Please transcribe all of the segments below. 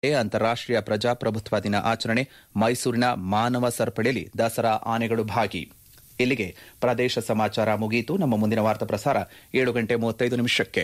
ಅಂತಾರಾಷ್ಟೀಯ ಪ್ರಜಾಪ್ರಭುತ್ವ ದಿನ ಆಚರಣೆ ಮೈಸೂರಿನ ಮಾನವ ಸರಪಳಿಯಲ್ಲಿ ದಸರಾ ಆನೆಗಳು ಭಾಗಿ ಇಲ್ಲಿಗೆ ಪ್ರದೇಶ ಸಮಾಚಾರ ಮುಗಿಯಿತು ನಮ್ಮ ಮುಂದಿನ ವಾರ್ತಾ ಪ್ರಸಾರ ಏಳು ಗಂಟೆ ಮೂವತ್ತೈದು ನಿಮಿಷಕ್ಕೆ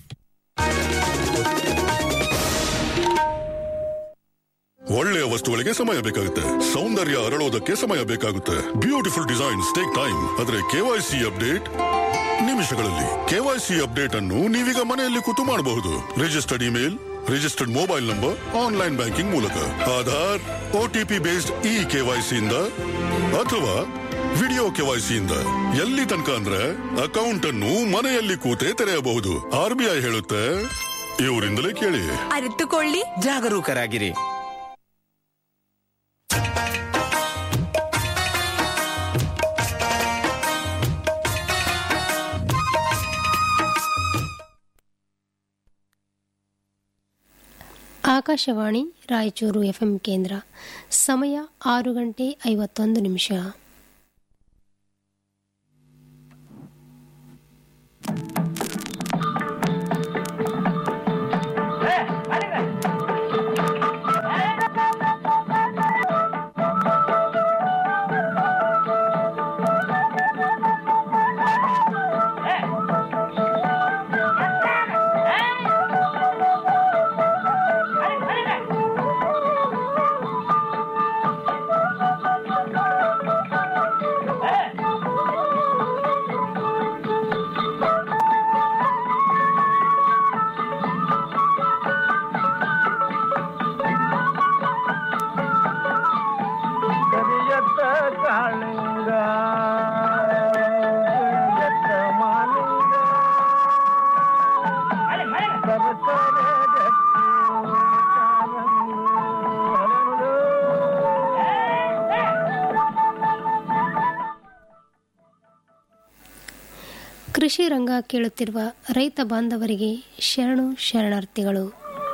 ಒಳ್ಳೆಯ ವಸ್ತುಗಳಿಗೆ ಸಮಯ ಬೇಕಾಗುತ್ತೆ ಸೌಂದರ್ಯ ಅರಳೋದಕ್ಕೆ ಸಮಯ ಬೇಕಾಗುತ್ತೆ ಬ್ಯೂಟಿಫುಲ್ ಡಿಸೈನ್ಸ್ ಟೇಕ್ ಟೈಮ್ ಆದ್ರೆ ಕೆವೈಸಿ ಅಪ್ಡೇಟ್ ನಿಮಿಷಗಳಲ್ಲಿ ಕೆವೈಸಿ ಅಪ್ಡೇಟ್ ಅನ್ನು ನೀವೀಗ ಮನೆಯಲ್ಲಿ ಕೂತು ಮಾಡಬಹುದು registered email registered mobile number online banking ಮೂಲಕ Aadhaar OTP based e KYC ಇಂದ ಅಥವಾ ವಿಡಿಯೋ ಕೆವೈಸಿ ಇಂದ ಎಲ್ಲಿ ತನಕ ಅಂದ್ರೆ ಅಕೌಂಟ್ ಅನ್ನು ಮನೆಯಲ್ಲಿ ಕೂತೇ ತೆರೆಯಬಹುದು ಆರ್ ಬಿ ಐ ಹೇಳುತ್ತೆ ಇವರಿಂದಲೇ ಕೇಳಿ ಅರಿತುಕೊಳ್ಳಿ ಜಾಗರೂಕರಾಗಿರಿ ಆಕಾಶವಾಣಿ ರಾಯಚೂರು ಎಫ್ಎಂ ಕೇಂದ್ರ ಸಮಯ ಆರು ಗಂಟೆ ಐವತ್ತೊಂದು ನಿಮಿಷ ಕರಿಯತ್ತ ಕಾಳಿಂಗ ಕರಿಯತ್ತ ಮಾಲಿಂಗ ಸರಸರ ಗಟ್ಟಿ ಕಾರಂಗು ಹರಳು. ಕೃಷಿ ರಂಗ ಕೇಳುತ್ತಿರುವ ರೈತ ಬಾಂಧವರಿಗೆ ಶರಣು ಶರಣಾರ್ಥಿಗಳು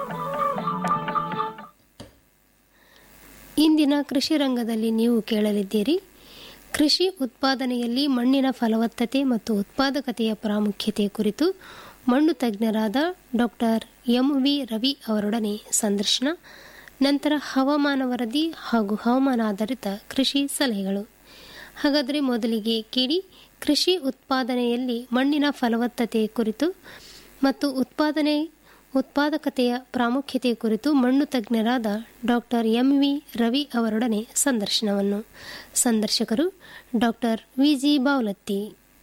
ಇಂದಿನ ಕೃಷಿ ರಂಗದಲ್ಲಿ ನೀವು ಕೇಳಲಿದ್ದೀರಿ ಕೃಷಿ ಉತ್ಪಾದನೆಯಲ್ಲಿ ಮಣ್ಣಿನ ಫಲವತ್ತತೆ ಮತ್ತು ಉತ್ಪಾದಕತೆಯ ಪ್ರಾಮುಖ್ಯತೆ ಕುರಿತು ಮಣ್ಣು ತಜ್ಞರಾದ ಡಾಕ್ಟರ್ ಎಂ ವಿ ರವಿ ಅವರೊಡನೆ ಸಂದರ್ಶನ ನಂತರ ಹವಾಮಾನ ವರದಿ ಹಾಗೂ ಹವಾಮಾನ ಆಧಾರಿತ ಕೃಷಿ ಸಲಹೆಗಳು ಹಾಗಾದರೆ ಮೊದಲಿಗೆ ಕೇಳಿ ಕೃಷಿ ಉತ್ಪಾದನೆಯಲ್ಲಿ ಮಣ್ಣಿನ ಫಲವತ್ತತೆ ಕುರಿತು ಮತ್ತು ಉತ್ಪಾದನೆ ಉತ್ಪಾದಕತೆಯ ಪ್ರಾಮುಖ್ಯತೆ ಕುರಿತು ಮಣ್ಣು ತಜ್ಞರಾದ ಡಾಕ್ಟರ್ ಎಂ ವಿ ರವಿ ಅವರೊಡನೆ ಸಂದರ್ಶನವನ್ನು ಸಂದರ್ಶಕರು ಡಾಕ್ಟರ್ ವಿ ಜಿ ಬಾವಲತ್ತಿ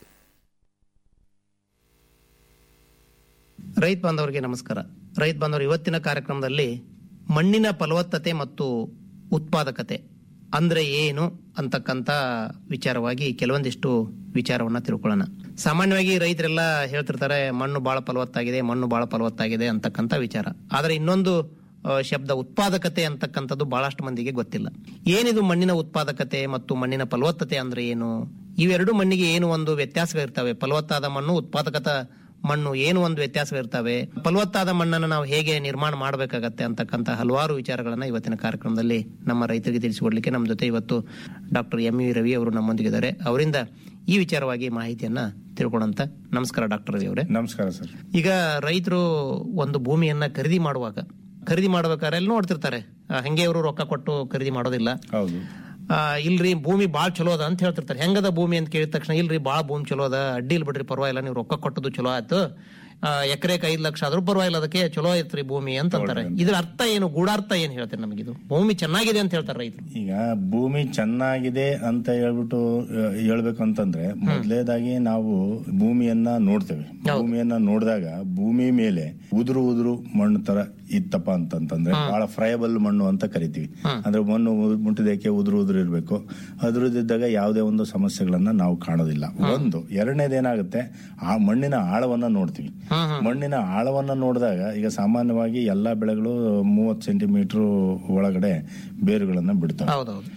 ರೈತ ಬಾಂಧವರಿಗೆ ನಮಸ್ಕಾರ ರೈತ ಬಾಂಧವರು ಇವತ್ತಿನ ಕಾರ್ಯಕ್ರಮದಲ್ಲಿ ಮಣ್ಣಿನ ಫಲವತ್ತತೆ ಮತ್ತು ಉತ್ಪಾದಕತೆ ಅಂದ್ರೆ ಏನು ಅಂತಕ್ಕಂಥ ವಿಚಾರವಾಗಿ ಕೆಲವೊಂದಿಷ್ಟು ವಿಚಾರವನ್ನ ತಿಳ್ಕೊಳ್ಳೋಣ ಸಾಮಾನ್ಯವಾಗಿ ರೈತರೆಲ್ಲ ಹೇಳ್ತಿರ್ತಾರೆ ಮಣ್ಣು ಬಹಳ ಫಲವತ್ತಾಗಿದೆ ಮಣ್ಣು ಬಹಳ ಫಲವತ್ತಾಗಿದೆ ಅಂತಕ್ಕಂಥ ವಿಚಾರ ಆದರೆ ಇನ್ನೊಂದು ಆ, ಶಬ್ದ ಉತ್ಪಾದಕತೆ ಅಂತಕ್ಕಂಥದ್ದು ಬಹಳಷ್ಟು ಮಂದಿಗೆ ಗೊತ್ತಿಲ್ಲ ಏನಿದು ಮಣ್ಣಿನ ಉತ್ಪಾದಕತೆ ಮತ್ತು ಮಣ್ಣಿನ ಫಲವತ್ತತೆ ಅಂದ್ರೆ ಏನು ಇವೆರಡು ಮಣ್ಣಿಗೆ ಏನು ಒಂದು ವ್ಯತ್ಯಾಸಗಳಿರ್ತವೆ ಫಲವತ್ತಾದ ಮಣ್ಣು ಉತ್ಪಾದಕತ ಮಣ್ಣು ಏನು ಒಂದು ವ್ಯತ್ಯಾಸಗಳಿರ್ತವೆ ಫಲವತ್ತಾದ ಮಣ್ಣನ್ನು ನಾವು ಹೇಗೆ ನಿರ್ಮಾಣ ಮಾಡಬೇಕಾಗತ್ತೆ ಅಂತಕ್ಕಂಥ ಹಲವಾರು ವಿಚಾರಗಳನ್ನ ಇವತ್ತಿನ ಕಾರ್ಯಕ್ರಮದಲ್ಲಿ ನಮ್ಮ ರೈತರಿಗೆ ತಿಳಿಸಿಕೊಡ್ಲಿಕ್ಕೆ ನಮ್ಮ ಜೊತೆ ಇವತ್ತು ಡಾಕ್ಟರ್ ಎಂ ವಿ ರವಿ ಅವರು ನಮ್ಮೊಂದಿಗಿದ್ದಾರೆ ಅವರಿಂದ ಈ ವಿಚಾರವಾಗಿ ಮಾಹಿತಿಯನ್ನ ತಿಳ್ಕೊಳ್ಳೋಂತ ನಮಸ್ಕಾರ ಡಾಕ್ಟರ್ ರವಿ ಅವರೇ ನಮಸ್ಕಾರ ಸರ್ ಈಗ ರೈತರು ಒಂದು ಭೂಮಿಯನ್ನ ಖರೀದಿ ಮಾಡುವಾಗ ಖರೀದಿ ಮಾಡ್ಬೇಕಾದ್ರೆ ಅಲ್ಲಿ ನೋಡ್ತಿರ್ತಾರೆ ಆ, ಹಂಗೆ ಅವರು ರೊಕ್ಕ ಕೊಟ್ಟು ಖರೀದಿ ಮಾಡೋದಿಲ್ಲ ಹೌದು ಆ, ಇಲ್ರಿ ಭೂಮಿ ಬಾಳ್ ಚಲೋ ಅದ ಅಂತ ಹೇಳ್ತಿರ್ತಾರೆ ಹೆಂಗದ ಭೂಮಿ ಅಂತ ಕೇಳಿದ ತಕ್ಷಣ ಇಲ್ರಿ ಬಾಳ ಭೂಮಿ ಚಲೋ ಅದ ಅಡ್ಡಿ ಇಲ್ಲ ಬಿಡ್ರಿ ಪರವಾಗಿಲ್ಲ ನೀವು ರೊಕ್ಕ ಕೊಟ್ಟದು ಚಲೋ ಆಯ್ತು ಎಕರೆಕ್ ಐದ್ ಲಕ್ಷ ಆದ್ರೂ ಪರವಾಗಿಲ್ಲ ಅದಕ್ಕೆ ಚಲೋ ಐತ್ರಿ ಭೂಮಿ ಅಂತ ಅಂತಾರೆ ಇದ್ರ ಅರ್ಥ ಏನು ಗೂಢಾರ್ಥ ಏನ್ ಹೇಳ್ತಾರೆ ನಮಗಿದು ಭೂಮಿ ಚೆನ್ನಾಗಿದೆ ಅಂತ ಹೇಳ್ತಾರೆ ರೈತರು ಈಗ ಭೂಮಿ ಚೆನ್ನಾಗಿದೆ ಅಂತ ಹೇಳ್ಬಿಟ್ಟು ಆ, ಹೇಳ್ಬೇಕು ಅಂತಂದ್ರೆ ಮೊದಲೇದಾಗಿ ನಾವು ಭೂಮಿಯನ್ನ ನೋಡ್ತೇವೆ ಭೂಮಿಯನ್ನ ನೋಡಿದಾಗ ಭೂಮಿ ಮೇಲೆ ಉದುರು ಉದುರು ಮಣ್ಣು ತರ ಇತ್ತಪ್ಪ ಅಂತಂತಂದ್ರೆ ಬಹಳ ಫ್ರಯಬಲ್ ಮಣ್ಣು ಅಂತ ಕರಿತೀವಿ ಅಂದ್ರೆ ಮಣ್ಣು ಮುಟ್ಟಿದಕ್ಕೆ ಉದುರು ಉದುರು ಇರಬೇಕು ಅದ್ರದ್ದಿದ್ದಾಗ ಯಾವುದೇ ಒಂದು ಸಮಸ್ಯೆಗಳನ್ನ ನಾವು ಕಾಣೋದಿಲ್ಲ ಒಂದು ಎರಡನೇದೇನಾಗುತ್ತೆ ಆ ಮಣ್ಣಿನ ಆಳವನ್ನ ನೋಡ್ತೀವಿ ಮಣ್ಣಿನ ಆಳವನ್ನ ನೋಡಿದಾಗ ಈಗ ಸಾಮಾನ್ಯವಾಗಿ ಎಲ್ಲಾ ಬೆಳೆಗಳು ಮೂವತ್ತು ಸೆಂಟಿಮೀಟರ್ ಒಳಗಡೆ ಬೇರುಗಳನ್ನ ಬಿಡ್ತವೆ ಹೌದೌದು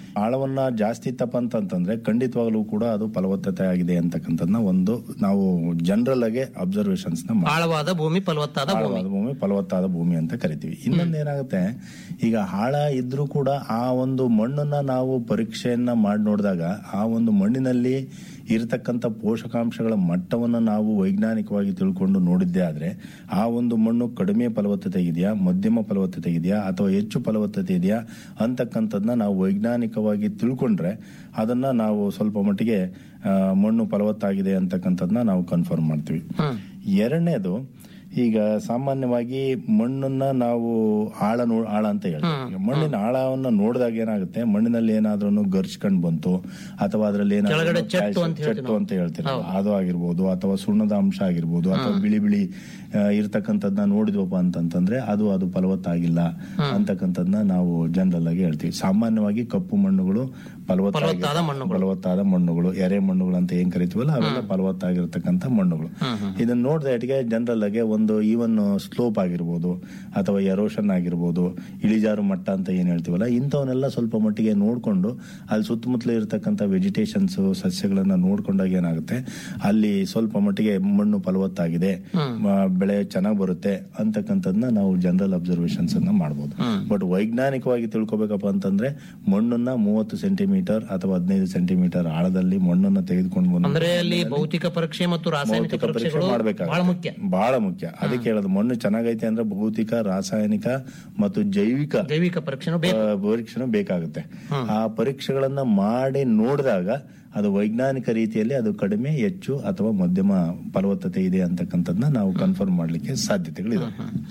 ಆಳವನ್ನ ಜಾಸ್ತಿ ಇತ್ತಪ್ಪ ಅಂತಂತಂದ್ರೆ ಖಂಡಿತವಾಗ್ಲೂ ಕೂಡ ಅದು ಫಲವತ್ತತೆ ಆಗಿದೆ ಅಂತಕ್ಕಂಥದ್ನ ಒಂದು ನಾವು ಜನರಲ್ ಆಗಿ ಅಬ್ಸರ್ವೇಷನ್ಸ್ ನ ಮಾಡ್ತೀವಿ. ಆಳವಾದ ಭೂಮಿ ಫಲವತ್ತಾದ ಭೂಮಿ ಆಳವಾದ ಭೂಮಿ ಫಲವತ್ತಾದ ಭೂಮಿ ಅಂತ ಕರಿತೀವಿ ಇನ್ನೊಂದು ಏನಾಗುತ್ತೆ ಈಗ ಆಳ ಇದ್ರೂ ಕೂಡ ಆ ಒಂದು ಮಣ್ಣನ್ನ ನಾವು ಪರೀಕ್ಷೆಯನ್ನ ಮಾಡಿ ನೋಡಿದಾಗ ಆ ಒಂದು ಮಣ್ಣಿನಲ್ಲಿ ಇರತಕ್ಕಂಥ ಪೋಷಕಾಂಶಗಳ ಮಟ್ಟವನ್ನ ನಾವು ವೈಜ್ಞಾನಿಕವಾಗಿ ತಿಳ್ಕೊಂಡು ನೋಡಿದ್ದೇ ಆದ್ರೆ ಆ ಒಂದು ಮಣ್ಣು ಕಡಿಮೆ ಫಲವತ್ತತೆ ಇದೆಯಾ ಮಧ್ಯಮ ಫಲವತ್ತತೆ ಇದೆಯಾ ಅಥವಾ ಹೆಚ್ಚು ಫಲವತ್ತತೆ ಇದೆಯಾ ಅಂತಕ್ಕಂಥದ್ನ ನಾವು ವೈಜ್ಞಾನಿಕವಾಗಿ ತಿಳ್ಕೊಂಡ್ರೆ ಅದನ್ನ ನಾವು ಸ್ವಲ್ಪ ಮಟ್ಟಿಗೆ ಆ, ಮಣ್ಣು ಫಲವತ್ತಾಗಿದೆ ಅಂತಕ್ಕಂಥದ್ನ ನಾವು ಕನ್ಫರ್ಮ್ ಮಾಡ್ತೀವಿ ಎರಡನೇದು ಈಗ ಸಾಮಾನ್ಯವಾಗಿ ಮಣ್ಣನ್ನ ನಾವು ಆಳ ನೋ ಆಳ ಅಂತ ಹೇಳ್ತೀವಿ ಈಗ ಮಣ್ಣಿನ ಆಳವನ್ನ ನೋಡಿದಾಗ ಏನಾಗುತ್ತೆ ಮಣ್ಣಿನಲ್ಲಿ ಏನಾದ್ರೂ ಗರ್ಚ್ಕೊಂಡ್ ಬಂತು ಅಥವಾ ಅದ್ರಲ್ಲಿ ಏನಾದ್ರೂ ಕೆಳಗಡೆ ಚೆಟ್ಟು calcium- ಅಂತ ಹೇಳ್ತೀವಿ ಚೆಟ್ಟು ಅಂತ ಹೇಳ್ತೀವಿ ಅದು ಆಗಿರ್ಬೋದು ಅಥವಾ ಸುಣ್ಣದ ಅಂಶ ಆಗಿರ್ಬೋದು ಅಥವಾ ಬಿಳಿ ಬಿಳಿ ಆ, ಇರ್ತಕ್ಕಂಥದ್ನ ನೋಡಿದ್ವಪ್ಪ ಅಂತಂತಂದ್ರೆ ಅದು ಅದು ಫಲವತ್ತಾಗಿಲ್ಲ ಅಂತಕ್ಕಂಥದ್ನ ನಾವು ಜನರಲ್ ಆಗಿ ಹೇಳ್ತೀವಿ ಸಾಮಾನ್ಯವಾಗಿ ಕಪ್ಪು ಮಣ್ಣುಗಳು ಫಲವತ್ತಾಗಿ ಫಲವತ್ತಾದ ಮಣ್ಣುಗಳು. ಫಲವತ್ತಾದ ಮಣ್ಣುಗಳು ಎರೆ ಮಣ್ಣುಗಳು ಅಂತ ಏನ್ ಕರಿತೀವಲ್ಲ ಅವೆಲ್ಲ ಫಲವತ್ತಾಗಿರ್ತಕ್ಕಂಥ ಮಣ್ಣುಗಳು ಇದನ್ನ ನೋಡಿದ ಇಟ್ಟಿಗೆ ಜನರಲ್ ಆಗಿ ಒಂದು ಈವನ್ ಸ್ಲೋಪ್ ಆಗಿರ್ಬೋದು ಅಥವಾ ಎರೋಷನ್ ಆಗಿರ್ಬೋದು ಇಳಿಜಾರು ಮಟ್ಟ ಅಂತ ಏನ್ ಹೇಳ್ತೀವಲ್ಲ ಇಂಥವನ್ನೆಲ್ಲ ಸ್ವಲ್ಪ ಮಟ್ಟಿಗೆ ನೋಡ್ಕೊಂಡು ಅಲ್ಲಿ ಸುತ್ತಮುತ್ತಲು ಇರತಕ್ಕಂಥ ವೆಜಿಟೇಷನ್ಸ್ ಸಸ್ಯಗಳನ್ನ ನೋಡ್ಕೊಂಡಾಗ ಏನಾಗುತ್ತೆ ಅಲ್ಲಿ ಸ್ವಲ್ಪ ಮಟ್ಟಿಗೆ ಮಣ್ಣು ಫಲವತ್ತಾಗಿದೆ ಮ- ಬೆಳೆ ಚೆನ್ನಾಗಿ ಬರುತ್ತೆ ಅಂತಕ್ಕಂಥದ್ನ ನಾವು ಜನರಲ್ ಅಬ್ಸರ್ವೇಷನ್ಸ್ ಅನ್ನ ಮಾಡ್ಬೋದು ಬಟ್ ವೈಜ್ಞಾನಿಕವಾಗಿ ತಿಳ್ಕೊಬೇಕಪ್ಪ ಅಂತಂದ್ರೆ ಮಣ್ಣನ್ನ ಮೂವತ್ತು ಸೆಂಟಿಮೀಟರ್ ಅಥವಾ ಹದಿನೈದು ಸೆಂಟಿಮೀಟರ್ ಆಳದಲ್ಲಿ ಮಣ್ಣನ್ನ ತೆಗೆದುಕೊಂಡು ಬಂದು ಅಂದ್ರೆ ಅಲ್ಲಿ ಭೌತಿಕ ಪರೀಕ್ಷೆ ಮತ್ತು ರಾಸಾಯನಿಕ ಭೌತಿಕ ಪರೀಕ್ಷೆ ಪರೀಕ್ಷೆಗಳು ಮಾಡ್ಬೇಕಾಗುತ್ತೆ. ಬಹಳ ಮುಖ್ಯ ಬಹಳ ಮುಖ್ಯ ಅದಕ್ಕೆ ಹೇಳೋದು ಮಣ್ಣು ಚೆನ್ನಾಗೈತೆ ಅಂದ್ರೆ ಭೌತಿಕ ರಾಸಾಯನಿಕ ಮತ್ತು ಜೈವಿಕ ಜೈವಿಕ ಪರೀಕ್ಷೆನೂ ಬೇಕು ಆ, ಪರೀಕ್ಷೆನೂ ಬೇಕಾಗುತ್ತೆ ಆ ಪರೀಕ್ಷೆಗಳನ್ನ ಮಾಡಿ ನೋಡಿದಾಗ ಅದು ವೈಜ್ಞಾನಿಕ ರೀತಿಯಲ್ಲಿ ಅದು ಕಡಿಮೆ ಹೆಚ್ಚು ಅಥವಾ ಮಧ್ಯಮ ಫಲವತ್ತತೆ ಇದೆ ಅಂತಕ್ಕಂಥದ್ನ ನಾವು ಕನ್ಫರ್ಮ್ ಮಾಡ್ಲಿಕ್ಕೆ ಸಾಧ್ಯತೆಗಳಿದೆ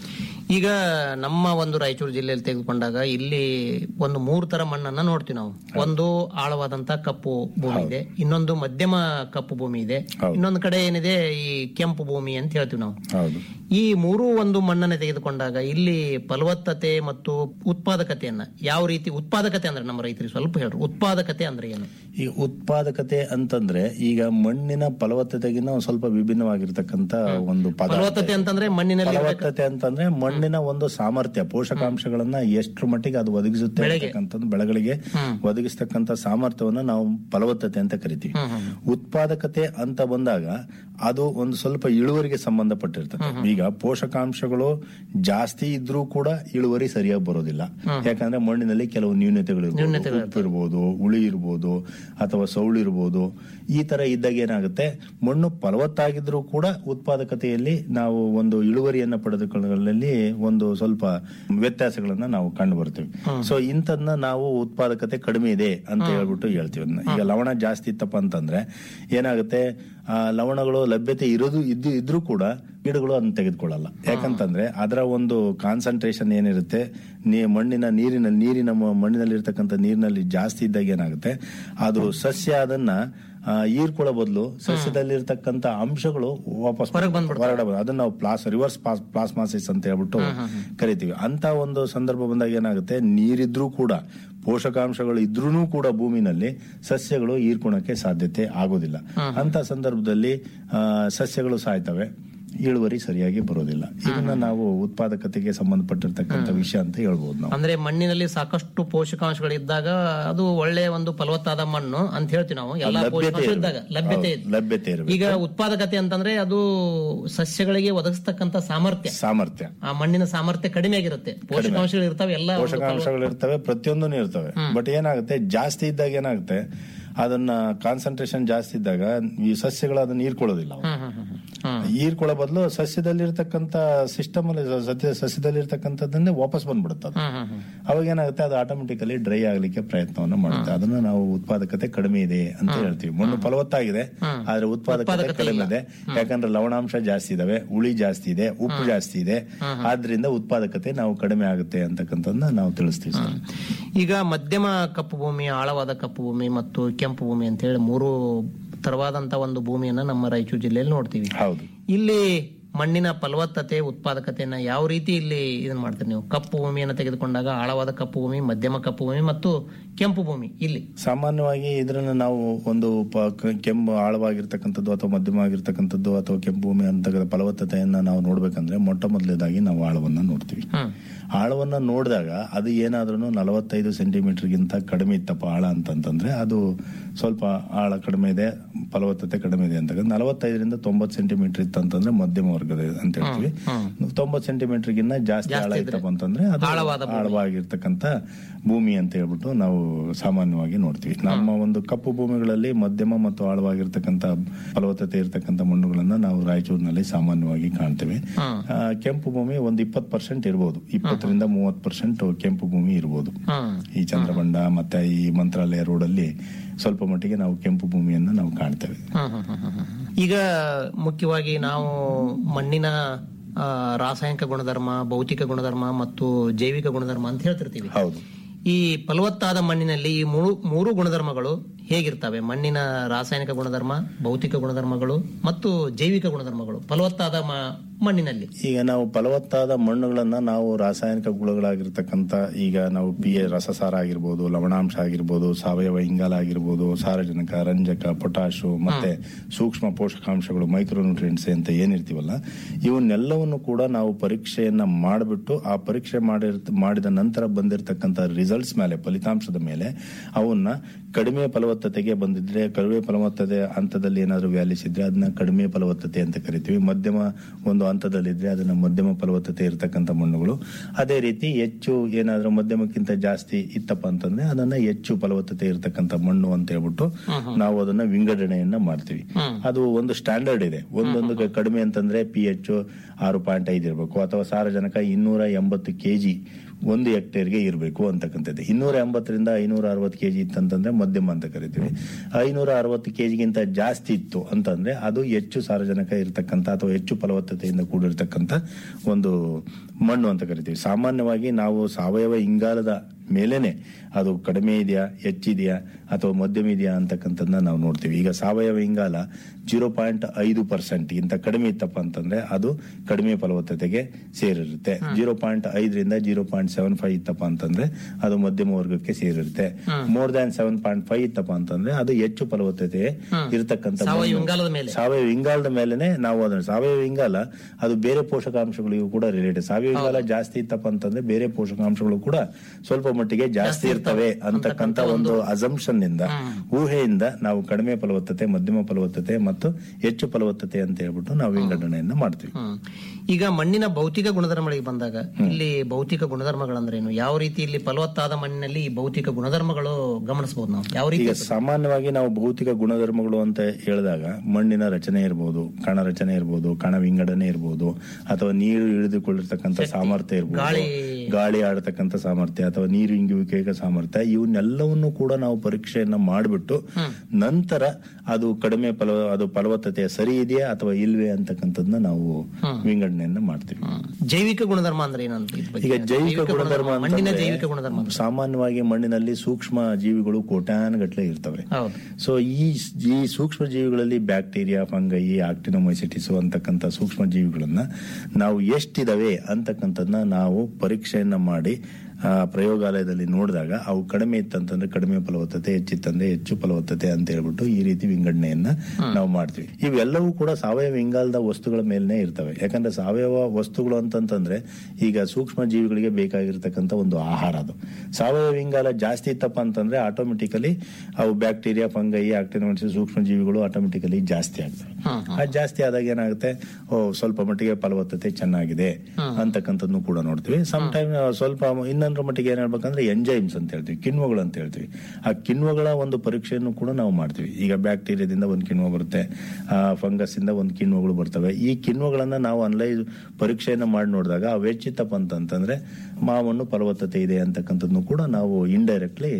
ಈಗ ನಮ್ಮ ಒಂದು ರಾಯಚೂರು ಜಿಲ್ಲೆಯಲ್ಲಿ ತೆಗೆದುಕೊಂಡಾಗ ಇಲ್ಲಿ ಒಂದು ಮೂರು ತರ ಮಣ್ಣನ್ನ ನೋಡ್ತೀವಿ ನಾವು ಒಂದು ಆಳವಾದಂತ ಕಪ್ಪು ಭೂಮಿ ಇದೆ ಇನ್ನೊಂದು ಮಧ್ಯಮ ಕಪ್ಪು ಭೂಮಿ ಇದೆ ಹೌದು. ಇನ್ನೊಂದು ಕಡೆ ಏನಿದೆ ಈ ಕೆಂಪು ಭೂಮಿ ಅಂತ ಹೇಳ್ತೀವಿ ನಾವು ಹೌದು ಈ ಮೂರು ಒಂದು ಮಣ್ಣನ್ನ ತೆಗೆದುಕೊಂಡಾಗ ಇಲ್ಲಿ ಫಲವತ್ತತೆ ಮತ್ತು ಉತ್ಪಾದಕತೆಯನ್ನ ಯಾವ ರೀತಿ ಉತ್ಪಾದಕತೆ ಅಂದ್ರೆ ನಮ್ಮ ರೈತರಿಗೆ ಸ್ವಲ್ಪ ಹೇಳ್ರಿ ಉತ್ಪಾದಕತೆ ಅಂದ್ರೆ ಏನು ಈ ಉತ್ಪಾದಕತೆ ಅಂತಂದ್ರೆ ಈಗ ಮಣ್ಣಿನ ಫಲವತ್ತತೆಗಿನ ಒಂದ್ ಸ್ವಲ್ಪ ವಿಭಿನ್ನವಾಗಿರ್ತಕ್ಕಂತ ಒಂದು ಪದ ಫಲವತ್ತತೆ ಅಂತಂದ್ರೆ ಮಣ್ಣಿನಲ್ಲಿ ಫಲವತ್ತತೆ ಅಂತಂದ್ರೆ ಮಣ್ಣಿನ ಒಂದು ಸಾಮರ್ಥ್ಯ ಪೋಷಕಾಂಶಗಳನ್ನ ಎಷ್ಟ್ರ ಮಟ್ಟಿಗೆ ಅದು ಒದಗಿಸುತ್ತೆ ಅಂತಕ್ಕಂಥದ್ದು ಬೆಳೆಗಳಿಗೆ ಒದಗಿಸ್ತಕ್ಕಂಥ ಸಾಮರ್ಥ್ಯವನ್ನ ನಾವು ಫಲವತ್ತತೆ ಅಂತ ಕರಿತೀವಿ ಉತ್ಪಾದಕತೆ ಅಂತ ಬಂದಾಗ ಅದು ಒಂದು ಸ್ವಲ್ಪ ಇಳುವರಿಗೆ ಸಂಬಂಧಪಟ್ಟಿರ್ತದೆ ಈಗ ಪೋಷಕಾಂಶಗಳು ಜಾಸ್ತಿ ಇದ್ರೂ ಕೂಡ ಇಳುವರಿ ಸರಿಯಾಗಿ ಬರೋದಿಲ್ಲ ಯಾಕಂದ್ರೆ ಮಣ್ಣಿನಲ್ಲಿ ಕೆಲವು ನ್ಯೂನತೆಗಳು ಇರ್ಬೋದು. ಉಪ್ಪು ಇರ್ಬೋದು ಹುಳಿ ಇರ್ಬೋದು ಅಥವಾ ಸೌಳು ಇರ್ಬೋದು ಈ ತರ ಇದ್ದಾಗ ಏನಾಗುತ್ತೆ ಮಣ್ಣು ಫಲವತ್ತಾಗಿದ್ರೂ ಕೂಡ ಉತ್ಪಾದಕತೆಯಲ್ಲಿ ನಾವು ಒಂದು ಇಳುವರಿಯನ್ನ ಪಡೆದುಕೊಳ್ಳುವಲ್ಲಿ ಒಂದು ಸ್ವಲ್ಪ ವ್ಯತ್ಯಾಸಗಳನ್ನ ನಾವು ಕಂಡು ಬರ್ತೀವಿ ಸೊ ಇಂಥದ್ನ ನಾವು ಉತ್ಪಾದಕತೆ ಕಡಿಮೆ ಇದೆ ಅಂತ ಹೇಳ್ಬಿಟ್ಟು ಹೇಳ್ತೀವಿ ಅದನ್ನ. ಈಗ ಲವಣ ಜಾಸ್ತಿ ಇತ್ತಪ್ಪ ಅಂತಂದ್ರೆ ಏನಾಗುತ್ತೆ ಆ ಲವಣಗಳು ಲಭ್ಯತೆ ಇರೋದು ಇದ್ದು ಇದ್ರೂ ಕೂಡ ಗಿಡಗಳು ಅದನ್ನ ತೆಗೆದುಕೊಳ್ಳಲ್ಲ ಯಾಕಂತಂದ್ರೆ ಅದರ ಒಂದು ಕಾನ್ಸಂಟ್ರೇಷನ್ ಏನಿರುತ್ತೆ ನೀ ಮಣ್ಣಿನ ನೀರಿನ ನೀರಿನ ಮ- ಮಣ್ಣಿನಲ್ಲಿರ್ತಕ್ಕಂಥ ನೀರಿನಲ್ಲಿ ಜಾಸ್ತಿ ಇದ್ದಾಗ ಏನಾಗುತ್ತೆ ಅದು ಸಸ್ಯ ಅದನ್ನ ಆ, ಹೀರ್ಕೊಳ್ಳೋ ಬದಲು ಸಸ್ಯದಲ್ಲಿರ್ತಕ್ಕಂಥ ಅಂಶಗಳು ವಾಪಸ್ ಹೊರಗ್ ಬಂದ್ಬಿಡ್ತವೆ. ಹೊರಗಡೆ ಬರೋದು. ಅದನ್ನ ನಾವು ಪ್ಲಾಸ್ ರಿವರ್ಸ್ ಪ್ಲಾಸ್ಮಾಸಿಸ್ ಅಂತ ಹೇಳ್ಬಿಟ್ಟು ಕರಿತೀವಿ ಅಂತ ಒಂದು ಸಂದರ್ಭ ಬಂದಾಗ ಏನಾಗುತ್ತೆ ನೀರಿದ್ರೂ ಕೂಡ ಪೋಷಕಾಂಶಗಳು ಇದ್ರೂ ಕೂಡ ಭೂಮಿನಲ್ಲಿ ಸಸ್ಯಗಳು ಹೀರ್ಕೊಳಕ್ಕೆ ಸಾಧ್ಯತೆ ಆಗೋದಿಲ್ಲ ಅಂತ ಸಂದರ್ಭದಲ್ಲಿ ಆ, ಸಸ್ಯಗಳು ಸಾಯ್ತವೆ ಇಳುವರಿ ಸರಿಯಾಗಿ ಬರೋದಿಲ್ಲ ಇದನ್ನ ನಾವು ಉತ್ಪಾದಕತೆಗೆ ಸಂಬಂಧಪಟ್ಟಿರ್ತಕ್ಕಂಥ ವಿಷಯ ಅಂತ ಹೇಳ್ಬೋದು ನಾವು ಅಂದ್ರೆ ಮಣ್ಣಿನಲ್ಲಿ ಸಾಕಷ್ಟು ಪೋಷಕಾಂಶಗಳಿದ್ದಾಗ ಅದು ಒಳ್ಳೆಯ ಒಂದು ಫಲವತ್ತಾದ ಮಣ್ಣು ಅಂತ ಹೇಳ್ತೀವಿ ನಾವು ಎಲ್ಲಾ ಲಭ್ಯತೆ ಪೋಷಕಾಂಶ ಇರ್ಬೇಕು. ಇದ್ದಾಗ ಲಭ್ಯತೆ ಹೌದು, ಇದೆ. ಲಭ್ಯತೆ ಇರಬೇಕು ಈಗ ಉತ್ಪಾದಕತೆ ಅಂತಂದ್ರೆ ಅದು ಸಸ್ಯಗಳಿಗೆ ಒದಗಿಸ್ತಕ್ಕಂತ ಸಾಮರ್ಥ್ಯ ಸಾಮರ್ಥ್ಯ ಆ ಮಣ್ಣಿನ ಸಾಮರ್ಥ್ಯ ಕಡಿಮೆ ಆಗಿರುತ್ತೆ ಪೋಷಕಾಂಶಗಳು ಇರ್ತಾವೆ ಎಲ್ಲ ಒಂದು ಪೋಷಕಾಂಶಗಳು ಇರ್ತವೆ ಪ್ರತಿಯೊಂದೂ ಇರ್ತವೆ ಬಟ್ ಏನಾಗುತ್ತೆ ಜಾಸ್ತಿ ಇದ್ದಾಗ ಏನಾಗುತ್ತೆ ಅದನ್ನ ಕಾನ್ಸಂಟ್ರೇಷನ್ ಜಾಸ್ತಿ ಇದ್ದಾಗ ಈ ಸಸ್ಯಗಳು ಅದನ್ನ ಹೀರ್ಕೊಳ್ಳೋದಿಲ್ಲ ಅವು. ಹ್ಮ್, ಹ್ಮ್, ಹ್ಮ್, ಹ್ಮ್. ಹೀರ್ಕೊಳ್ಳೋ ಬದಲು ಸಸ್ಯದಲ್ಲಿರ್ತಕ್ಕಂಥ ಸಿಸ್ಟಮ್ ಅಲ್ಲಿ ಸಸ್ಯ ಸಸ್ಯದಲ್ಲಿರ್ತಕ್ಕಂಥದ್ದನ್ನೇ ವಾಪಸ್ ಬಂದ್ಬಿಡುತ್ತೆ ಅದು ಹ್ಮ್, ಹ್ಮ್, ಹ್ಮ್. ಅವಾಗ ಏನಾಗುತ್ತೆ ಅದು ಆಟೋಮೆಟಿಕಲಿ ಡ್ರೈ ಆಗ್ಲಿಕ್ಕೆ ಪ್ರಯತ್ನವನ್ನ ಮಾಡುತ್ತೆ ಅದನ್ನ ನಾವು ಉತ್ಪಾದಕತೆ ಕಡಿಮೆ ಇದೆ ಅಂತ ಹೇಳ್ತೀವಿ ಮಣ್ಣು ಫಲವತ್ತಾಗಿದೆ ಆದ್ರೆ ಉತ್ಪಾದಕತೆ ಉತ್ಪಾದಕತೆ ಕಡಿಮೆ ಇದೆ ಯಾಕಂದ್ರೆ ಲವಣಾಂಶ ಜಾಸ್ತಿ ಇದಾವೆ ಹುಳಿ ಜಾಸ್ತಿ ಇದೆ ಉಪ್ಪು ಜಾಸ್ತಿ ಇದೆ ಆದ್ರಿಂದ ಉತ್ಪಾದಕತೆ ನಾವು ಕಡಿಮೆ ಆಗುತ್ತೆ ಅಂತಕ್ಕಂಥದ್ದನ್ನ ನಾವು ತಿಳಿಸ್ತೀವಿ ಸರ್ ಈಗ ಮಧ್ಯಮ ಕಪ್ಪು ಭೂಮಿ ಆಳವಾದ ಕಪ್ಪು ಭೂಮಿ ಮತ್ತು ಕೆಂಪು ಭೂಮಿ ಅಂತ ಹೇಳಿ ಮೂರು ತರವಾದಂತ ಒಂದು ಭೂಮಿಯನ್ನ ನಮ್ಮ ರಾಯಚೂರು ಜಿಲ್ಲೆಯಲ್ಲಿ ನೋಡ್ತೀವಿ ಹೌದು ಇಲ್ಲಿ ಮಣ್ಣಿನ ಫಲವತ್ತತೆ ಉತ್ಪಾದಕತೆಯನ್ನ ಯಾವ ರೀತಿ ಇಲ್ಲಿ ಇದನ್ನ ಮಾಡ್ತೀರಿ ನೀವು ಕಪ್ಪು ಭೂಮಿಯನ್ನು ತೆಗೆದುಕೊಂಡಾಗ ಆಳವಾದ ಕಪ್ಪು ಭೂಮಿ ಮಧ್ಯಮ ಕಪ್ಪು ಭೂಮಿ ಮತ್ತು ಕೆಂಪು ಭೂಮಿ ಇಲ್ಲಿ ಸಾಮಾನ್ಯವಾಗಿ ಇದರನ್ನ ನಾವು ಒಂದು ಪ- ಕ- ಕೆಂಪು ಆಳವಾಗಿರ್ತಕ್ಕಂಥದ್ದು ಅಥವಾ ಮಧ್ಯಮವಾಗಿರ್ತಕ್ಕಂಥದ್ದು ಅಥವಾ ಕೆಂಪು ಭೂಮಿ ಅಂತ ಫಲವತ್ತತೆಯನ್ನ ನಾವು ನೋಡ್ಬೇಕಂದ್ರೆ ಮೊಟ್ಟ ಮೊದಲೇದಾಗಿ ನಾವು ಆಳವನ್ನ ನೋಡ್ತೀವಿ ಹ್ಮ್ ಆಳವನ್ನ ನೋಡಿದಾಗ ಅದು ಏನಾದ್ರೂ ನಲವತ್ತೈದು ಸೆಂಟಿಮೀಟರ್ಗಿಂತ ಕಡಿಮೆ ಇತ್ತಪ್ಪ ಆಳ ಅಂತಂತಂದ್ರೆ ಅದು ಸ್ವಲ್ಪ ಆಳ ಕಡಿಮೆ ಇದೆ ಫಲವತ್ತತೆ ಕಡಿಮೆ ಇದೆ ಅಂತ ನಲವತ್ತೈದರಿಂದ ತೊಂಬತ್ತು ಸೆಂಟಿಮೀಟರ್ ಇತ್ತಂತಂದ್ರೆ ಮಧ್ಯಮ ವರ್ಗದ ಅಂತ ಹೇಳ್ತೀವಿ ತೊಂಬತ್ತು ಸೆಂಟಿಮೀಟರ್ಗಿನ್ನ ಜಾಸ್ತಿ ಆಳ ಇತ್ತಪ್ಪ ಅಂತಂದ್ರೆ ಅದು ಆಳವಾದ ಭೂಮಿ. ಆಳವಾಗಿರ್ತಕ್ಕಂಥ ಭೂಮಿ ಅಂತ ಹೇಳ್ಬಿಟ್ಟು ನಾವು ಸಾಮಾನ್ಯವಾಗಿ ನೋಡ್ತೀವಿ ನಮ್ಮ ಒಂದು ಕಪ್ಪು ಭೂಮಿಗಳಲ್ಲಿ ಮಧ್ಯಮ ಮತ್ತು ಆಳವಾಗಿರ್ತಕ್ಕಂಥ ಫಲವತ್ತತೆ ಇರತಕ್ಕಂಥ ಮಣ್ಣುಗಳನ್ನ ನಾವು ರಾಯಚೂರಿನಲ್ಲಿ ಸಾಮಾನ್ಯವಾಗಿ ಕಾಣ್ತೇವೆ ಹ್ಮ್. ಆ, ಕೆಂಪು ಭೂಮಿ ಒಂದು ಇಪ್ಪತ್ತು ಪರ್ಸೆಂಟ್ ಇರ್ಬೋದು ಇಪ್ಪತ್ತರಿಂದ ಮೂವತ್ತು ಪರ್ಸೆಂಟ್ ಕೆಂಪು ಭೂಮಿ ಇರ್ಬೋದು ಹ್ಮ್ ಈ ಚಂದ್ರಬಂಡ ಮತ್ತೆ ಈ ಮಂತ್ರಾಲಯ ರೋಡಲ್ಲಿ ಸ್ವಲ್ಪ ಮಟ್ಟಿಗೆ ನಾವು ಕೆಂಪು ಭೂಮಿಯನ್ನ ನಾವು ಕಾಣ್ತೇವೆ ಹ್ಮ್, ಹ್ಮ್, ಹ್ಮ್, ಹ್ಮ್. ಈಗ ಮುಖ್ಯವಾಗಿ ನಾವು ಮಣ್ಣಿನ ಆ, ರಾಸಾಯನಿಕ ಗುಣಧರ್ಮ ಭೌತಿಕ ಗುಣಧರ್ಮ ಮತ್ತು ಜೈವಿಕ ಗುಣಧರ್ಮ ಅಂತ ಹೇಳ್ತಿರ್ತೀವಿ ಹೌದು ಈ ಫಲವತ್ತಾದ ಮಣ್ಣಿನಲ್ಲಿ ಈ ಮೂರು ಮೂರು ಗುಣಧರ್ಮಗಳು ಹೇಗಿರ್ತವೆ ಮಣ್ಣಿನ ರಾಸಾಯನಿಕ ಗುಣಧರ್ಮ ಭೌತಿಕ ಗುಣಧರ್ಮಗಳು ಮತ್ತು ಜೈವಿಕ ಗುಣಧರ್ಮಗಳು ಫಲವತ್ತಾದ ಮ- ಮಣ್ಣಿನಲ್ಲಿ ಈಗ ನಾವು ಫಲವತ್ತಾದ ಮಣ್ಣುಗಳನ್ನ ನಾವು ರಾಸಾಯನಿಕ ಗುಣಗಳಾಗಿರ್ತಕ್ಕಂಥ ಈಗ ನಾವು ಪಿ ಎ ರಸಸಾರ ಆಗಿರ್ಬೋದು ಲವಣಾಂಶ ಆಗಿರ್ಬೋದು ಸಾವಯವ ಇಂಗಾಲ ಆಗಿರ್ಬೋದು ಸಾರಜನಕ ರಂಜಕ ಪೊಟಾಶು ಮತ್ತೆ ಸೂಕ್ಷ್ಮ ಪೋಷಕಾಂಶಗಳು ಮೈಕ್ರೋ ನ್ಯೂಟ್ರಿಯೆಂಟ್ಸ್ ಅಂತ ಏನಿರ್ತೀವಲ್ಲ ಇವನ್ನೆಲ್ಲವನ್ನು ಕೂಡ ನಾವು ಪರೀಕ್ಷೆಯನ್ನ ಮಾಡಿಬಿಟ್ಟು ಆ ಪರೀಕ್ಷೆ ಮಾಡಿರ್ ಮಾಡಿದ ನಂತರ ಬಂದಿರತಕ್ಕಂಥ ರಿಸಲ್ಟ್ಸ್ ಮೇಲೆ ಫಲಿತಾಂಶದ ಮೇಲೆ ಅವನ್ನ ಕಡಿಮೆ ಫಲವತ್ತತೆಗೆ ಬಂದಿದ್ರೆ ಕಡಿಮೆ ಫಲವತ್ತತೆ ಹಂತದಲ್ಲಿ ಏನಾದರೂ ವ್ಯಾಲ್ಯೂಸ್ ಇದ್ರೆ ಅದನ್ನ ಕಡಿಮೆ ಫಲವತ್ತತೆ ಅಂತ ಕರಿತೀವಿ ಮಧ್ಯಮ ಒಂದು ಹಂತದಲ್ಲಿದ್ರೆ ಅದನ್ನ ಮಧ್ಯಮ ಫಲವತ್ತತೆ ಇರತಕ್ಕಂಥ ಮಣ್ಣುಗಳು ಅದೇ ರೀತಿ ಹೆಚ್ಚು ಏನಾದರೂ ಮಧ್ಯಮಕ್ಕಿಂತ ಜಾಸ್ತಿ ಇತ್ತಪ್ಪ ಅಂತಂದ್ರೆ ಅದನ್ನ ಹೆಚ್ಚು ಫಲವತ್ತತೆ ಇರತಕ್ಕಂಥ ಮಣ್ಣು ಅಂತ ಹೇಳ್ಬಿಟ್ಟು ನಾವು ಅದನ್ನ ವಿಂಗಡಣೆಯನ್ನ ಮಾಡ್ತೀವಿ ಅದು ಒಂದು ಸ್ಟ್ಯಾಂಡರ್ಡ್ ಇದೆ ಒಂದೊಂದು ಕ- ಕಡಿಮೆ ಅಂತಂದ್ರೆ ಪಿ ಎಚ್ ಆರು ಪಾಯಿಂಟ್ ಐದು ಇರಬೇಕು ಅಥವಾ ಸಾರಜನಕ ಇನ್ನೂರ ಎಂಬತ್ತು ಕೆಜಿ ಒಂದು ಹೆಕ್ಟೇರ್ಗೆ ಇರಬೇಕು ಅಂತಕ್ಕಂಥದ್ದು ಇನ್ನೂರ ಎಂಬತ್ತರಿಂದ ಐನೂರ ಅರವತ್ತು ಕೆಜಿ ಇತ್ತಂತಂದ್ರೆ ಮಧ್ಯಮ ಅಂತ ಕರಿತೀವಿ ಐನೂರ ಅರವತ್ತು ಕೆಜಿಗಿಂತ ಜಾಸ್ತಿ ಇತ್ತು ಅಂತಂದ್ರೆ ಅದು ಹೆಚ್ಚು ಸಾರಜನಕ ಇರತಕ್ಕಂಥ ಅಥವಾ ಹೆಚ್ಚು ಫಲವತ್ತತೆಯಿಂದ ಕೂಡಿರ್ತಕ್ಕಂಥ ಒಂದು ಮಣ್ಣು ಅಂತ ಕರಿತೀವಿ ಸಾಮಾನ್ಯವಾಗಿ ನಾವು ಸಾವಯವ ಇಂಗಾಲದ ಮೇಲೇನೆ ಅದು ಕಡಿಮೆ ಇದೆಯಾ ಹೆಚ್ಚಿದೆಯಾ ಅಥವಾ ಮಧ್ಯಮ ಇದೆಯಾ ಅಂತಕ್ಕಂಥದ್ದನ್ನ ನಾವು ನೋಡ್ತೀವಿ ಈಗ ಸಾವಯವ ಇಂಗಾಲ ಜೀರೋ ಪಾಯಿಂಟ್ ಐದು ಪರ್ಸೆಂಟ್ ಗಿಂತ ಕಡಿಮೆ ಇತ್ತಪ್ಪ ಅಂತಂದ್ರೆ ಅದು ಕಡಿಮೆ ಫಲವತ್ತತೆಗೆ ಸೇರಿರುತ್ತೆ ಜೀರೋ ಪಾಯಿಂಟ್ ಐದರಿಂದ ಜೀರೋ ಪಾಯಿಂಟ್ ಸೆವೆನ್ ಫೈವ್ ಇತ್ತಪ್ಪ ಅಂತಂದ್ರೆ ಅದು ಮಧ್ಯಮ ವರ್ಗಕ್ಕೆ ಸೇರಿರುತ್ತೆ more than seven point five ಇತ್ತಪ್ಪ ಅಂತಂದ್ರೆ ಅದು ಹೆಚ್ಚು ಫಲವತ್ತತೆ ಇರತಕ್ಕಂಥ ಸಾವಯವ ಇಂಗಾಲದ ಮೇಲೆ ಸಾವಯವ ಇಂಗಾಲದ ಮೇಲೆನೆ ನಾವು ಅದನ್ನ ಸಾವಯವ ಇಂಗಾಲ ಅದು ಬೇರೆ ಪೋಷಕಾಂಶಗಳಿಗೂ ಕೂಡ ರಿಲೇಟೆಡ್ ಸಾವಯವ ಇಂಗಾಲ ಜಾಸ್ತಿ ಇತ್ತಪ್ಪ ಅಂತಂದ್ರೆ ಬೇರೆ ಪೋಷಕಾಂಶಗಳು ಕೂಡ ಸ್ವಲ್ಪ ಮಟ್ಟಿಗೆ ಜಾಸ್ತಿ ಇರ್ತವೆ ಅಂತಕ್ಕಂತ ಒಂದು ಅಸಂಪ್ಷನ್ ಇಂದ ಊಹೆಯಿಂದ ನಾವು ಕಡಿಮೆ ಫಲವತ್ತತೆ ಮಧ್ಯಮ ಫಲವತ್ತತೆ ಮತ್ತು ಹೆಚ್ಚು ಫಲವತ್ತತೆ ಅಂತ ಹೇಳ್ಬಿಟ್ಟು ನಾವು ವಿಂಗಡಣೆಯನ್ನ ಮಾಡ್ತೀವಿ ಹ್ಮ್. ಈಗ ಮಣ್ಣಿನ ಭೌತಿಕ ಗುಣಧರ್ಮಗಳಿಗೆ ಬಂದಾಗ ಇಲ್ಲಿ ಭೌತಿಕ ಗುಣಧರ್ಮಗಳಂದ್ರೇನು ಯಾವ ರೀತಿ ಇಲ್ಲಿ ಫಲವತ್ತಾದ ಮಣ್ಣಿನಲ್ಲಿ ಈ ಭೌತಿಕ ಗುಣಧರ್ಮಗಳು ಗಮನಿಸಬಹುದು ನಾವು ಯಾವ ರೀತಿ ಈಗ ಸಾಮಾನ್ಯವಾಗಿ ನಾವು ಭೌತಿಕ ಗುಣಧರ್ಮಗಳು ಅಂತ ಹೇಳಿದಾಗ ಮಣ್ಣಿನ ರಚನೆ ಇರ್ಬೋದು ಕಣ ರಚನೆ ಇರ್ಬೋದು ಕಣ ವಿಂಗಡಣೆ ಇರ್ಬೋದು ಅಥವಾ ನೀರು ಇಳಿದುಕೊಂಡಿರ್ತಕ್ಕಂಥ ಸಾಮರ್ಥ್ಯ ಇರ್ಬೋದು ಗಾಳಿ- ಗಾಳಿ ಆಡತಕ್ಕಂಥ ಸಾಮರ್ಥ್ಯ ಅಥವಾ ನೀರು ಇಂಗುವಿಕೆಯ ಸಾಮರ್ಥ್ಯ ಇವನ್ನೆಲ್ಲವನ್ನು ಕೂಡ ನಾವು ಪರೀಕ್ಷೆಯನ್ನ ಮಾಡಿಬಿಟ್ಟು ನಂತರ ಅದು ಕಡಿಮೆ ಫಲ ಅದು ಫಲವತ್ತತೆ ಸರಿ ಇದೆಯಾ ಅಥವಾ ಇಲ್ವೇ ಅಂತಕ್ಕಂಥದ್ದನ್ನ ನಾವು ವಿಂಗಡಣೆಯನ್ನ ಮಾಡ್ತೀವಿ ಜೈವಿಕ ಗುಣಧರ್ಮ ಅಂದ್ರೆ ಏನಂತ ಇದ್ರ ಬಗ್ಗೆ? ಈಗ ಜೈವಿಕ ಗುಣಧರ್ಮ ಮಣ್ಣಿನ ಅಂತಂದ್ರೆ ಜೈವಿಕ ಗುಣಧರ್ಮ ಸಾಮಾನ್ಯವಾಗಿ ಮಣ್ಣಿನಲ್ಲಿ ಸೂಕ್ಷ್ಮ ಜೀವಿಗಳು ಕೋಟ್ಯಾನುಗಟ್ಲೆ ಇರ್ತವೆ ಹೌದು ಸೊ ಈ ಈ ಸೂಕ್ಷ್ಮ ಜೀವಿಗಳಲ್ಲಿ ಬ್ಯಾಕ್ಟೀರಿಯಾ ಫಂಗೈ ಆಕ್ಟಿನೋಮೈಸಿಟಿಸ್ ಅಂತಕ್ಕಂಥ ಸೂಕ್ಷ್ಮ ಜೀವಿಗಳನ್ನ ನಾವು ಎಷ್ಟಿದಾವೆ ಅಂತಕ್ಕಂಥದ್ದನ್ನ ನಾವು ಪರೀಕ್ಷೆಯನ್ನ ಮಾಡಿ ಆ, ಪ್ರಯೋಗಾಲಯದಲ್ಲಿ ನೋಡಿದಾಗ ಅವು ಕಡಿಮೆ ಇತ್ತಂತಂದ್ರೆ ಕಡಿಮೆ ಫಲವತ್ತತೆ ಹೆಚ್ಚಿತ್ತಂದ್ರೆ ಹೆಚ್ಚು ಫಲವತ್ತತೆ ಅಂತ ಹೇಳ್ಬಿಟ್ಟು ಈ ರೀತಿ ವಿಂಗಡಣೆಯನ್ನ ನಾವು ಮಾಡ್ತೀವಿ ಇವೆಲ್ಲವೂ ಕೂಡ ಸಾವಯವ ಇಂಗಾಲದ ವಸ್ತುಗಳ ಮೇಲೆನೆ ಇರ್ತವೆ ಯಾಕಂದ್ರೆ ಸಾವಯವ ವಸ್ತುಗಳು ಅಂತಂತಂದ್ರೆ ಈಗ ಸೂಕ್ಷ್ಮ ಜೀವಿಗಳಿಗೆ ಬೇಕಾಗಿರ್ತಕ್ಕಂಥ ಒಂದು ಆಹಾರ ಅದು ಸಾವಯವ ಇಂಗಾಲ ಜಾಸ್ತಿ ಇತ್ತಪ್ಪ ಅಂತಂದ್ರೆ ಆಟೋಮೆಟಿಕಲಿ ಅವು ಬ್ಯಾಕ್ಟೀರಿಯಾ ಫಂಗೈ ಆಕ್ಟಿನೋಮಿಕ್ಸ್ ಸೂಕ್ಷ್ಮ ಜೀವಿಗಳು ಆಟೋಮೆಟಿಕಲಿ ಜಾಸ್ತಿ ಆಗ್ತವೆ ಅದು ಜಾಸ್ತಿ ಆದಾಗ ಏನಾಗುತ್ತೆ ಓ ಸ್ವಲ್ಪ ಮಟ್ಟಿಗೆ ಫಲವತ್ತತೆ ಚೆನ್ನಾಗಿದೆ ಅಂತಕ್ಕಂಥದ್ದು ಕೂಡ ನೋಡ್ತೀವಿ ಸಮ್ ಟೈಮ್ ಸ್ವಲ್ಪ ಇನ್ನೊಂದ್ರ ಮಟ್ಟಿಗೆ ಏನ್ ಹೇಳ್ಬೇಕಂದ್ರೆ ಎಂಜೈಮ್ಸ್ ಅಂತ ಹೇಳ್ತೀವಿ ಕಿಣ್ವಗಳು ಅಂತ ಹೇಳ್ತೀವಿ ಆ ಕಿಣ್ವಗಳ ಒಂದು ಪರೀಕ್ಷೆಯನ್ನು ಕೂಡ ನಾವು ಮಾಡ್ತೀವಿ ಈಗ ಬ್ಯಾಕ್ಟೀರಿಯಾದಿಂದ ಒಂದು ಕಿಣ್ವ ಬರುತ್ತೆ ಫಂಗಸ್ ಇಂದ ಒಂದು ಕಿಣ್ವಗಳು ಬರ್ತವೆ ಈ ಕಿಣ್ವಗಳನ್ನ ನಾವು ಅನಲೈಸ್ ಪರೀಕ್ಷೆಯನ್ನ ಮಾಡಿ ನೋಡಿದಾಗ ಅವು ಹೆಚ್ಚಿತ್ತಪ್ಪ ಅಂತಂತಂದ್ರೆ ಮಾಮಣ್ಣು ಫಲವತ್ತತೆ ಇದೆ ಅಂತಕ್ಕಂಥದ್ದನ್ನು ಕೂಡ ನಾವು ಇಂಡೈರೆಕ್ಟ್ಲಿ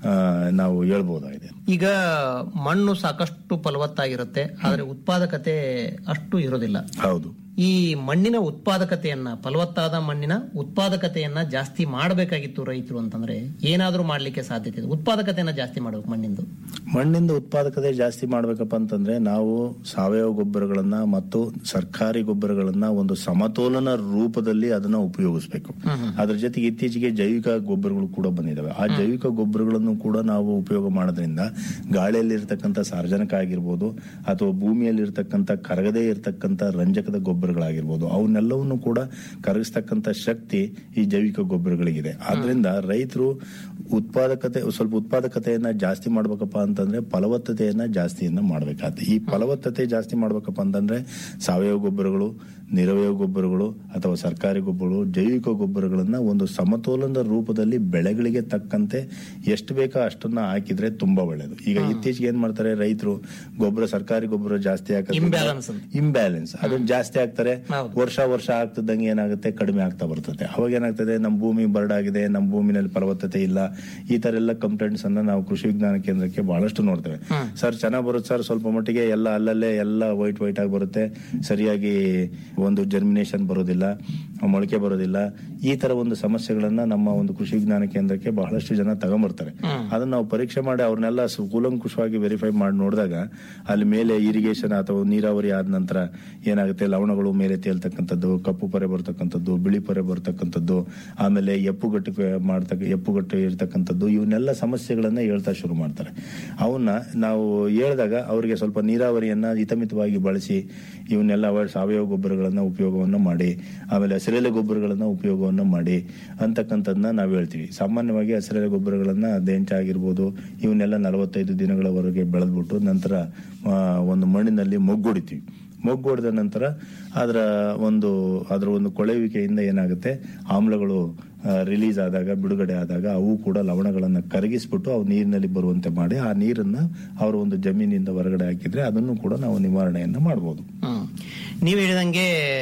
ನಾವು ಹೇಳ್ಬೋದಾಗಿದೆ ಈಗ ಮಣ್ಣು ಸಾಕಷ್ಟು ಫಲವತ್ತಾಗಿರುತ್ತೆ ಆದರೆ ಉತ್ಪಾದಕತೆ ಅಷ್ಟು ಇರೋದಿಲ್ಲ ಹೌದು ಈ ಮಣ್ಣಿನ ಉತ್ಪಾದಕತೆಯನ್ನ ಫಲವತ್ತಾದ ಮಣ್ಣಿನ ಉತ್ಪಾದಕತೆಯನ್ನ ಜಾಸ್ತಿ ಮಾಡಬೇಕಾಗಿತ್ತು ರೈತರು ಅಂತಂದ್ರೆ ಏನಾದ್ರೂ ಮಾಡ್ಲಿಕ್ಕೆ ಸಾಧ್ಯತೆ ಇದೆ ಉತ್ಪಾದಕತೆಯನ್ನ ಜಾಸ್ತಿ ಮಾಡ್ಬೇಕು ಮಣ್ಣಿಂದು ಮಣ್ಣಿಂದ ಉತ್ಪಾದಕತೆ ಜಾಸ್ತಿ ಮಾಡ್ಬೇಕಪ್ಪ ಅಂತಂದ್ರೆ ನಾವು ಸಾವಯವ ಗೊಬ್ಬರಗಳನ್ನ ಮತ್ತು ಸರ್ಕಾರಿ ಗೊಬ್ಬರಗಳನ್ನ ಒಂದು ಸಮತೋಲನ ರೂಪದಲ್ಲಿ ಅದನ್ನ ಉಪಯೋಗಿಸಬೇಕು ಅದ್ರ ಜೊತೆಗೆ ಇತ್ತೀಚೆಗೆ ಜೈವಿಕ ಗೊಬ್ಬರಗಳು ಕೂಡ ಬಂದಿದಾವೆ ಆ ಜೈವಿಕ ಗೊಬ್ಬರಗಳನ್ನು ಕೂಡ ನಾವು ಉಪಯೋಗ ಮಾಡೋದ್ರಿಂದ ಗಾಳಿಯಲ್ಲಿರ್ತಕ್ಕಂಥ ಸಾರ್ವಜನಿಕ ಆಗಿರ್ಬೋದು ಅಥವಾ ಭೂಮಿಯಲ್ಲಿರ್ತಕ್ಕಂಥ ಕರಗದೇ ಇರತಕ್ಕಂಥ ರಂಜಕದ ಗೊಬ್ಬರಗಳಾಗಿರ್ಬೋದು ಅವನ್ನೆಲ್ಲವನ್ನು ಕೂಡ ಕರಗಿಸ್ತಕ್ಕಂಥ ಶಕ್ತಿ ಈ ಜೈವಿಕ ಗೊಬ್ಬರಗಳಿಗಿದೆ ಆದ್ರಿಂದ ರೈತರು ಉತ್ಪಾದಕತೆ ಸ್ವಲ್ಪ ಉತ್ಪಾದಕತೆಯನ್ನ ಜಾಸ್ತಿ ಮಾಡ್ಬೇಕಪ್ಪ ಅಂತಂದ್ರೆ ಫಲವತ್ತತೆಯನ್ನ ಜಾಸ್ತಿಯನ್ನ ಮಾಡ್ಬೇಕಾಗುತ್ತೆ ಈ ಫಲವತ್ತತೆ ಜಾಸ್ತಿ ಮಾಡ್ಬೇಕಪ್ಪ ಅಂತಂದ್ರೆ ಸಾವಯವ ಗೊಬ್ಬರಗಳು ನಿರವಯವ ಗೊಬ್ಬರಗಳು ಅಥವಾ ಸರ್ಕಾರಿ ಗೊಬ್ಬರಗಳು ಜೈವಿಕ ಗೊಬ್ಬರಗಳನ್ನ ಒಂದು ಸಮತೋಲನದ ರೂಪದಲ್ಲಿ ಬೆಳೆಗಳಿಗೆ ತಕ್ಕಂತೆ ಎಷ್ಟು ಬೇಕೋ ಅಷ್ಟನ್ನ ಹಾಕಿದ್ರೆ ತುಂಬಾ ಒಳ್ಳೇದು ಈಗ ಇತ್ತೀಚೆಗೆ ಏನ್ ಮಾಡ್ತಾರೆ ರೈತರು ಗೊಬ್ಬರ ಸರ್ಕಾರಿ ಗೊಬ್ಬರ ಜಾಸ್ತಿ Imbalance ಅಂತ. ಇಂಬ್ಯಾಲೆನ್ಸ್ ಅದನ್ನ ಜಾಸ್ತಿ ಆಗ್ತಾರೆ ಹೌದು. ವರ್ಷ ವರ್ಷ ಆಗ್ತಿದ್ದಂಗೆ ಏನಾಗುತ್ತೆ ಕಡಿಮೆ ಆಗ್ತಾ ಬರ್ತದೆ ಅವಾಗ ಏನಾಗ್ತದೆ ನಮ್ಮ ಭೂಮಿ ಬರಡಾಗಿದೆ ನಮ್ಮ ಭೂಮಿನಲ್ಲಿ ಫಲವತ್ತತೆ ಇಲ್ಲ ಈ ತರ ಎಲ್ಲ ಕಂಪ್ಲೇಂಟ್ಸ್ ಅನ್ನ ನಾವು ಕೃಷಿ ವಿಜ್ಞಾನ ಕೇಂದ್ರಕ್ಕೆ ಬಹಳಷ್ಟು ನೋಡ್ತೇವೆ ಸರ್ ಚೆನ್ನಾಗ್ ಬರುತ್ತೆ ಸರ್ ಸ್ವಲ್ಪ ಮಟ್ಟಿಗೆ ಎಲ್ಲ ಅಲ್ಲಲ್ಲೇ ಎಲ್ಲ ವೈಟ್ ವೈಟ್ ಆಗಿ ಬರುತ್ತೆ ಸರಿಯಾಗಿ ಒಂದು ಜರ್ಮಿನೇಷನ್ ಬರೋದಿಲ್ಲ ಮೊಳಕೆ ಬರೋದಿಲ್ಲ ಈ ತರ ಒಂದು ಸಮಸ್ಯೆಗಳನ್ನ ನಮ್ಮ ಒಂದು ಕೃಷಿ ವಿಜ್ಞಾನ ಕೇಂದ್ರಕ್ಕೆ ಬಹಳಷ್ಟು ಜನ ತಗೊಂಬರ್ತಾರೆ ಅದನ್ನ ನಾವು ಪರೀಕ್ಷೆ ಮಾಡಿ ಅವ್ರನ್ನೆಲ್ಲ ಸು- ಕೂಲಂಕುಷವಾಗಿ ವೆರಿಫೈ ಮಾಡಿ ನೋಡಿದಾಗ ಅಲ್ಲಿ ಮೇಲೆ ಇರಿಗೇಷನ್ ಅಥವಾ ನೀರಾವರಿ ಆದ ನಂತರ ಏನಾಗುತ್ತೆ ಲವಣಗಳು ಮೇಲೆ ತೇಲ್ತಕ್ಕಂಥದ್ದು ಕಪ್ಪು ಪೊರೆ ಬರ್ತಕ್ಕಂಥದ್ದು ಬಿಳಿ ಪೊರೆ ಬರ್ತಕ್ಕಂಥದ್ದು ಆಮೇಲೆ ಎಪ್ಪುಗಟ್ಟು ಮಾಡ್ತಕ್ಕ ಎಪ್ಪುಗಟ್ಟು ಇರ್ತಕ್ಕಂಥದ್ದು ಇವನ್ನೆಲ್ಲ ಸಮಸ್ಯೆಗಳನ್ನ ಹೇಳ್ತಾ ಶುರು ಮಾಡ್ತಾರೆ ಅವನ್ನ ನಾವು ಹೇಳಿದಾಗ ಅವರಿಗೆ ಸ್ವಲ್ಪ ನೀರಾವರಿಯನ್ನ ಹಿತಮಿತವಾಗಿ ಬಳಸಿ ಇವನ್ನೆಲ್ಲ ಅವ- ಸಾವಯವ ಗೊಬ್ಬರಗಳನ್ನ ಉಪಯೋಗವನ್ನು ಮಾಡಿ ಆಮೇಲೆ ಹಸಿರೆಲೆ ಗೊಬ್ಬರಗಳನ್ನ ಉಪಯೋಗವನ್ನು ಮಾಡಿ ಅಂತಕ್ಕಂಥದ್ದನ್ನ ನಾವು ಹೇಳ್ತೀವಿ ಸಾಮಾನ್ಯವಾಗಿ ಹಸಿರೆಲೆ ಗೊಬ್ಬರಗಳನ್ನ ದೇಂಚ ಆಗಿರ್ಬೋದು ಇವನ್ನೆಲ್ಲ ನಲವತ್ತೈದು ದಿನಗಳವರೆಗೆ ಬೆಳೆದ್ಬಿಟ್ಟು ನಂತರ ಆ, ಒಂದು ಮಣ್ಣಿನಲ್ಲಿ ಮೊಗ್ಗೊಡಿತೀವಿ ಮೊಗ್ಗೊಡೆದ ನಂತರ ಅದರ ಒಂದು ಅದರ ಒಂದು ಕೊಳೆಯುವಿಕೆಯಿಂದ ಏನಾಗುತ್ತೆ ಆಮ್ಲಗಳು ರಿಲೀಸ್ ಆದಾಗ ಬಿಡುಗಡೆ ಆದಾಗ ಅವು ಕೂಡ ಲವಣಗಳನ್ನು ಕರಗಿಸ್ಬಿಟ್ಟು ಅವು ನೀರಿನಲ್ಲಿ ಬರುವಂತೆ ಮಾಡಿ ಆ ನೀರನ್ನ ಅವರ ಒಂದು ಜಮೀನಿಂದ ಹೊರಗಡೆ ಹಾಕಿದ್ರೆ ಅದನ್ನು ಕೂಡ ನಾವು ನಿವಾರಣೆಯನ್ನ ಮಾಡಬಹುದು ಹ್ಮ್. ನೀವ್ ಹೇಳಿದಂಗೆ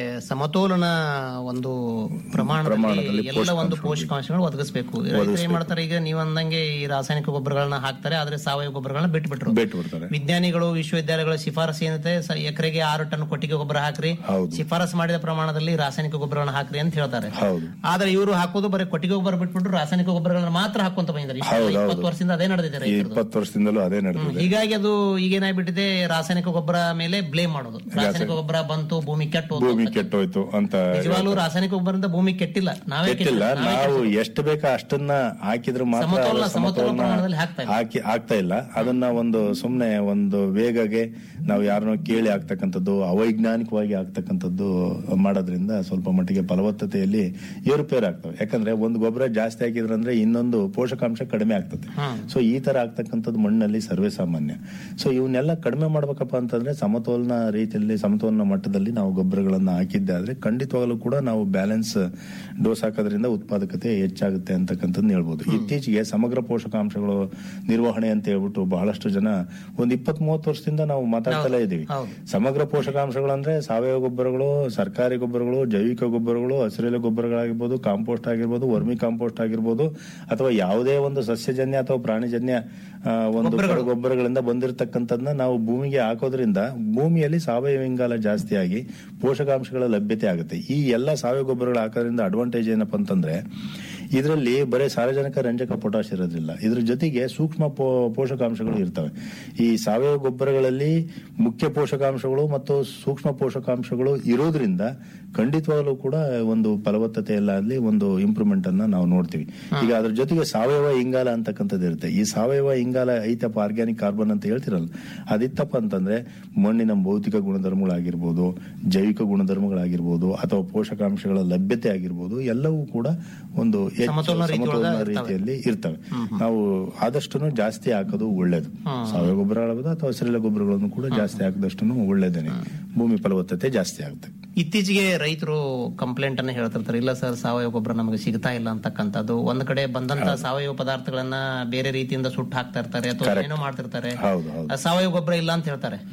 ಸಮತೋಲನ ಒಂದು ಪ್ರಮಾಣದಲ್ಲಿ ಪ್ರಮಾಣದಲ್ಲಿ ಎಲ್ಲ ಒಂದು ಪೋಷಕಾಂಶಗಳು ಒದಗಿಸಬೇಕು ರೈತರು ಏನ್ ಮಾಡ್ತಾರೆ ಈಗ ನೀವು ಅಂದಂಗೆ ಈ ರಾಸಾಯನಿಕ ಗೊಬ್ಬರಗಳನ್ನ ಹಾಕ್ತಾರೆ ಆದ್ರೆ ಸಾವಯವ ಗೊಬ್ಬರಗಳನ್ನ ಬಿಟ್ಟು ಬಿಟ್ರು ಬಿಟ್ಟು ಬಿಡ್ತಾರೆ ವಿಜ್ಞಾನಿಗಳು ವಿಶ್ವವಿದ್ಯಾಲಯಗಳ ಶಿಫಾರಸು ಏನಿದೆ ಸ- ಎಕರೆಗೆ ಆರು ಟನ್ ಕೊಟ್ಟಿಗೆ ಗೊಬ್ಬರ ಹಾಕ್ರಿ ಹೌದು. ಶಿಫಾರಸು ಮಾಡಿದ ಪ್ರಮಾಣದಲ್ಲಿ ರಾಸಾಯನಿಕ ಗೊಬ್ಬರಗಳನ್ನ ಹಾಕ್ರಿ ಅಂತ ಹೇಳ್ತಾರೆ ಹೌದು ಆದ್ರೆ ಇವರು ಹಾಕೋದು ಬರೀ ಕೊಟ್ಟಿಗೆ ಗೊಬ್ಬರ ಬಿಟ್ಬಿಟ್ಟು ರಾಸಾಯನಿಕ ಗೊಬ್ಬರಗಳನ್ನ ಮಾತ್ರ ಹಾಕೊಂತ ಬಂದಿದ್ದಾರೆ ಇಷ್ಟೆಲ್ಲ ಹೌದು, ಹೌದು. ಇಪ್ಪತ್ತು ವರ್ಷದಿಂದ ಅದೇ ನಡೆದಿದೆ ಈ ರೈತರದು ಇಪ್ಪತ್ತು ವರ್ಷದಿಂದಲೂ ಅದೇ ನಡೆದಿದೆ ಹೀಗಾಗಿ ಅದು ಈಗೇನಾಗ್ಬಿಟ್ಟಿದೆ ರಾಸಾಯನಿಕ ಗೊಬ್ಬರ ಮೇಲೆ ಬ್ಲೇಮ್ ಮಾಡೋದು ರಾಸಾಯನಿಕ ಗೊಬ್ಬರ ಬಂತು ಭೂಮಿ ಕೆಟ್ಟು ಹೋತು ಭೂಮಿ ಅಂತ. ಕೆಟ್ಟೋಯ್ತು ಅಂತ ನಿಜವಾಗ್ಲೂ ರಾಸಾಯನಿಕ ಗೊಬ್ಬರದಿಂದ ಭೂಮಿ ಕೆಟ್ಟಿಲ್ಲ ನಾವೇ ಕೆಟ್ಟಿಲ್ಲ ಕೆಟ್ಟಿಲ್ಲ. ನಾವೇ ನಾವು ಕೆಟ್ಟಿದ್ದು. ಎಷ್ಟು ಬೇಕೋ ಅಷ್ಟನ್ನ ಹಾಕಿದ್ರೆ ಮಾತ್ರ ಸಮತೋಲನ- ಅದು ಸಮತೋಲನ ಸಮತೋಲನ ಪ್ರಮಾಣದಲ್ಲಿ ಹಾಕ್ತಾ ಇಲ್ಲ. ಹಾಕಿ ಆಗ್ತಾ ಇಲ್ಲ ಅದನ್ನ ಒಂದು ಸುಮ್ನೆ ಒಂದು ವೇಗಗೆ ನಾವು ಯಾರನ್ನೋ ಕೇಳಿ ಆಗ್ತಕ್ಕಂಥದ್ದು ಅವೈಜ್ಞಾನಿಕವಾಗಿ ಆಗ್ತಕ್ಕಂಥದ್ದು ಮಾಡೋದ್ರಿಂದ ಸ್ವಲ್ಪ ಮಟ್ಟಿಗೆ ಫಲವತ್ತತೆಯಲ್ಲಿ ಏರುಪೇರು ಆಗ್ತವೆ ಯಾಕಂದ್ರೆ ಒಂದು ಗೊಬ್ಬರ ಜಾಸ್ತಿ ಹಾಕಿದ್ರಂದ್ರೆ ಇನ್ನೊಂದು ಪೋಷಕಾಂಶ ಕಡಿಮೆ ಆಗ್ತದೆ ಸೊ ಈ ತರ ಆಗ್ತಕ್ಕಂಥದ್ದು ಮಣ್ಣಲ್ಲಿ ಸರ್ವೇ ಸಾಮಾನ್ಯ ಸೊ ಇವನ್ನೆಲ್ಲ ಕಡಿಮೆ ಮಾಡ್ಬೇಕಪ್ಪ ಅಂತಂದ್ರೆ ಸಮತೋಲನ ರೀತಿಯಲ್ಲಿ ಸಮತೋಲನ ಮಟ್ಟದಲ್ಲಿ ನಾವು ಗೊಬ್ಬರಗಳನ್ನ ಹಾಕಿದ್ದೆ ಆದ್ರೆ ಖಂಡಿತವಾಗ್ಲೂ ಕೂಡ ನಾವು ಬ್ಯಾಲೆನ್ಸ್ ಡೋಸ್ ಹಾಕೋದ್ರಿಂದ ಉತ್ಪಾದಕತೆ ಹೆಚ್ಚಾಗುತ್ತೆ ಅಂತಕ್ಕಂಥದ್ದು ಹೇಳ್ಬೋದು ಇತ್ತೀಚೆಗೆ ಸಮಗ್ರ ಪೋಷಕಾಂಶಗಳು ನಿರ್ವಹಣೆ ಅಂತ ಹೇಳ್ಬಿಟ್ಟು ಬಹಳಷ್ಟು ಜನ ಒಂದ್ ಇಪ್ಪತ್ ಮೂವತ್ತು ವರ್ಷದಿಂದ ನಾವು ಮಾತಾಡ್ತಲೇ ಇದೀವಿ ಹೌದು. ಸಮಗ್ರ ಪೋಷಕಾಂಶಗಳು ಅಂದ್ರೆ ಸಾವಯವ ಗೊಬ್ಬರಗಳು ಸರ್ಕಾರಿ ಗೊಬ್ಬರಗಳು ಜೈವಿಕ ಗೊಬ್ಬರಗಳು ಹಸಿರೆಲೆ ಗೊಬ್ಬರಗಳಾಗಿರ್ಬೋದು ಕಾಂಪೋಸ್ಟ್ ಆಗಿರ್ಬೋದು ವರ್ಮಿ ಕಾಂಪೋಸ್ಟ್ ಆಗಿರ್ಬೋದು ಅಥವಾ ಯಾವುದೇ ಒಂದು ಸಸ್ಯಜನ್ಯ ಅಥವಾ ಪ್ರಾಣಿಜನ್ಯ ಆ, ಒಂದು ಗೊಬ್ಬರಗಳಿಂದ ಬಂದಿರತಕ್ಕಂಥದ್ನ ನಾವು ಭೂಮಿಗೆ ಹಾಕೋದ್ರಿಂದ ಭೂಮಿಯಲ್ಲಿ ಸಾವಯವ ಇಂಗಾಲ ಜಾಸ್ತಿಯಾಗಿ ಪೋಷಕಾಂಶಗಳ ಲಭ್ಯತೆ ಆಗುತ್ತೆ ಈ ಎಲ್ಲ ಸಾವಯವ ಗೊಬ್ಬರಗಳು ಹಾಕೋದ್ರಿಂದ ಅಡ್ವಾಂಟೇಜ್ ಏನಪ್ಪಾ ಅಂತಂದ್ರೆ ಇದರಲ್ಲಿ ಬರೀ ಸಾರ್ವಜನಿಕ ರಂಜಕ ಪೊಟಾಶ್ ಇರೋದಿಲ್ಲ ಇದ್ರ ಜೊತೆಗೆ ಸೂಕ್ಷ್ಮ ಪೋ- ಪೋಷಕಾಂಶಗಳು ಇರ್ತವೆ ಈ ಸಾವಯವ ಗೊಬ್ಬರಗಳಲ್ಲಿ ಮುಖ್ಯ ಪೋಷಕಾಂಶಗಳು ಮತ್ತು ಸೂಕ್ಷ್ಮ ಪೋಷಕಾಂಶಗಳು ಇರೋದ್ರಿಂದ ಖಂಡಿತವಾಗ್ಲೂ ಕೂಡ ಒಂದು ಫಲವತ್ತತೆಯಲ್ಲಾಗ್ಲಿ ಒಂದು ಇಂಪ್ರೂವ್ಮೆಂಟ್ ಅನ್ನ ನಾವು ನೋಡ್ತೀವಿ ಈಗ ಅದ್ರ ಜೊತೆಗೆ ಸಾವಯವ ಇಂಗಾಲ ಅಂತಕ್ಕಂಥದ್ದು ಇರುತ್ತೆ ಈ ಸಾವಯವ ಇಂಗಾಲ ಐತಪ್ಪ ಆರ್ಗ್ಯಾನಿಕ್ ಕಾರ್ಬನ್ ಅಂತ ಹೇಳ್ತಿರಲ್ಲ ಅದಿತ್ತಪ್ಪ ಅಂತಂದ್ರೆ ಮಣ್ಣಿನ ಭೌತಿಕ ಗುಣಧರ್ಮಗಳಾಗಿರ್ಬೋದು ಜೈವಿಕ ಗುಣಧರ್ಮಗಳಾಗಿರ್ಬೋದು ಅಥವಾ ಪೋಷಕಾಂಶಗಳ ಲಭ್ಯತೆ ಆಗಿರ್ಬೋದು ಎಲ್ಲವೂ ಕೂಡ ಒಂದು ಹೆಚ್ಚು ಸಮತೋಲನ ರೀತಿ ಒಳಗ ಸಮತೋಲನ ಇರ್ತವೆ. ರೀತಿಯಲ್ಲಿ ಇರ್ತವೆ ನಾವು ಆದಷ್ಟು ಜಾಸ್ತಿ ಹಾಕೋದು ಒಳ್ಳೇದು ಸಾವಯವ ಗೊಬ್ಬರ ಆಗ್ಬೋದು ಅಥವಾ ಹಸಿರೆಲೆ ಗೊಬ್ಬರಗಳನ್ನು ಕೂಡ ಜಾಸ್ತಿ ಹಾಕಿದಷ್ಟು ಒಳ್ಳೇದೇನೆ ಭೂಮಿ ಫಲವತ್ತತೆ ಜಾಸ್ತಿ ಆಗುತ್ತೆ ಇತ್ತೀಚೆಗೆ ರೈತರು ಕಂಪ್ಲೇಂಟ್ ಅನ್ನ ಹೇಳ್ತಿರ್ತಾರೆ ಇಲ್ಲ ಸರ್ ಸಾವಯವ ಗೊಬ್ಬರ ನಮಗೆ ಸಿಗ್ತಾ ಇಲ್ಲ ಅಂತಕ್ಕಂಥದ್ದು ಒಂದ್ ಕಡೆ ಬಂದಂತ ಸಾವಯವ ಪದಾರ್ಥಗಳನ್ನ ಬೇರೆ ರೀತಿಯಿಂದ ಸುಟ್ಟು ಹಾಕ್ತಾ ಇರ್ತಾರೆ ಅಥವಾ Correct. ಏನೋ ಮಾಡ್ತಿರ್ತಾರೆ ಹೌದು ಹೌದು ಆ ಸಾವಯವ ಗೊಬ್ಬರ ಇಲ್ಲ ಅಂತ ಹೇಳ್ತಾರೆ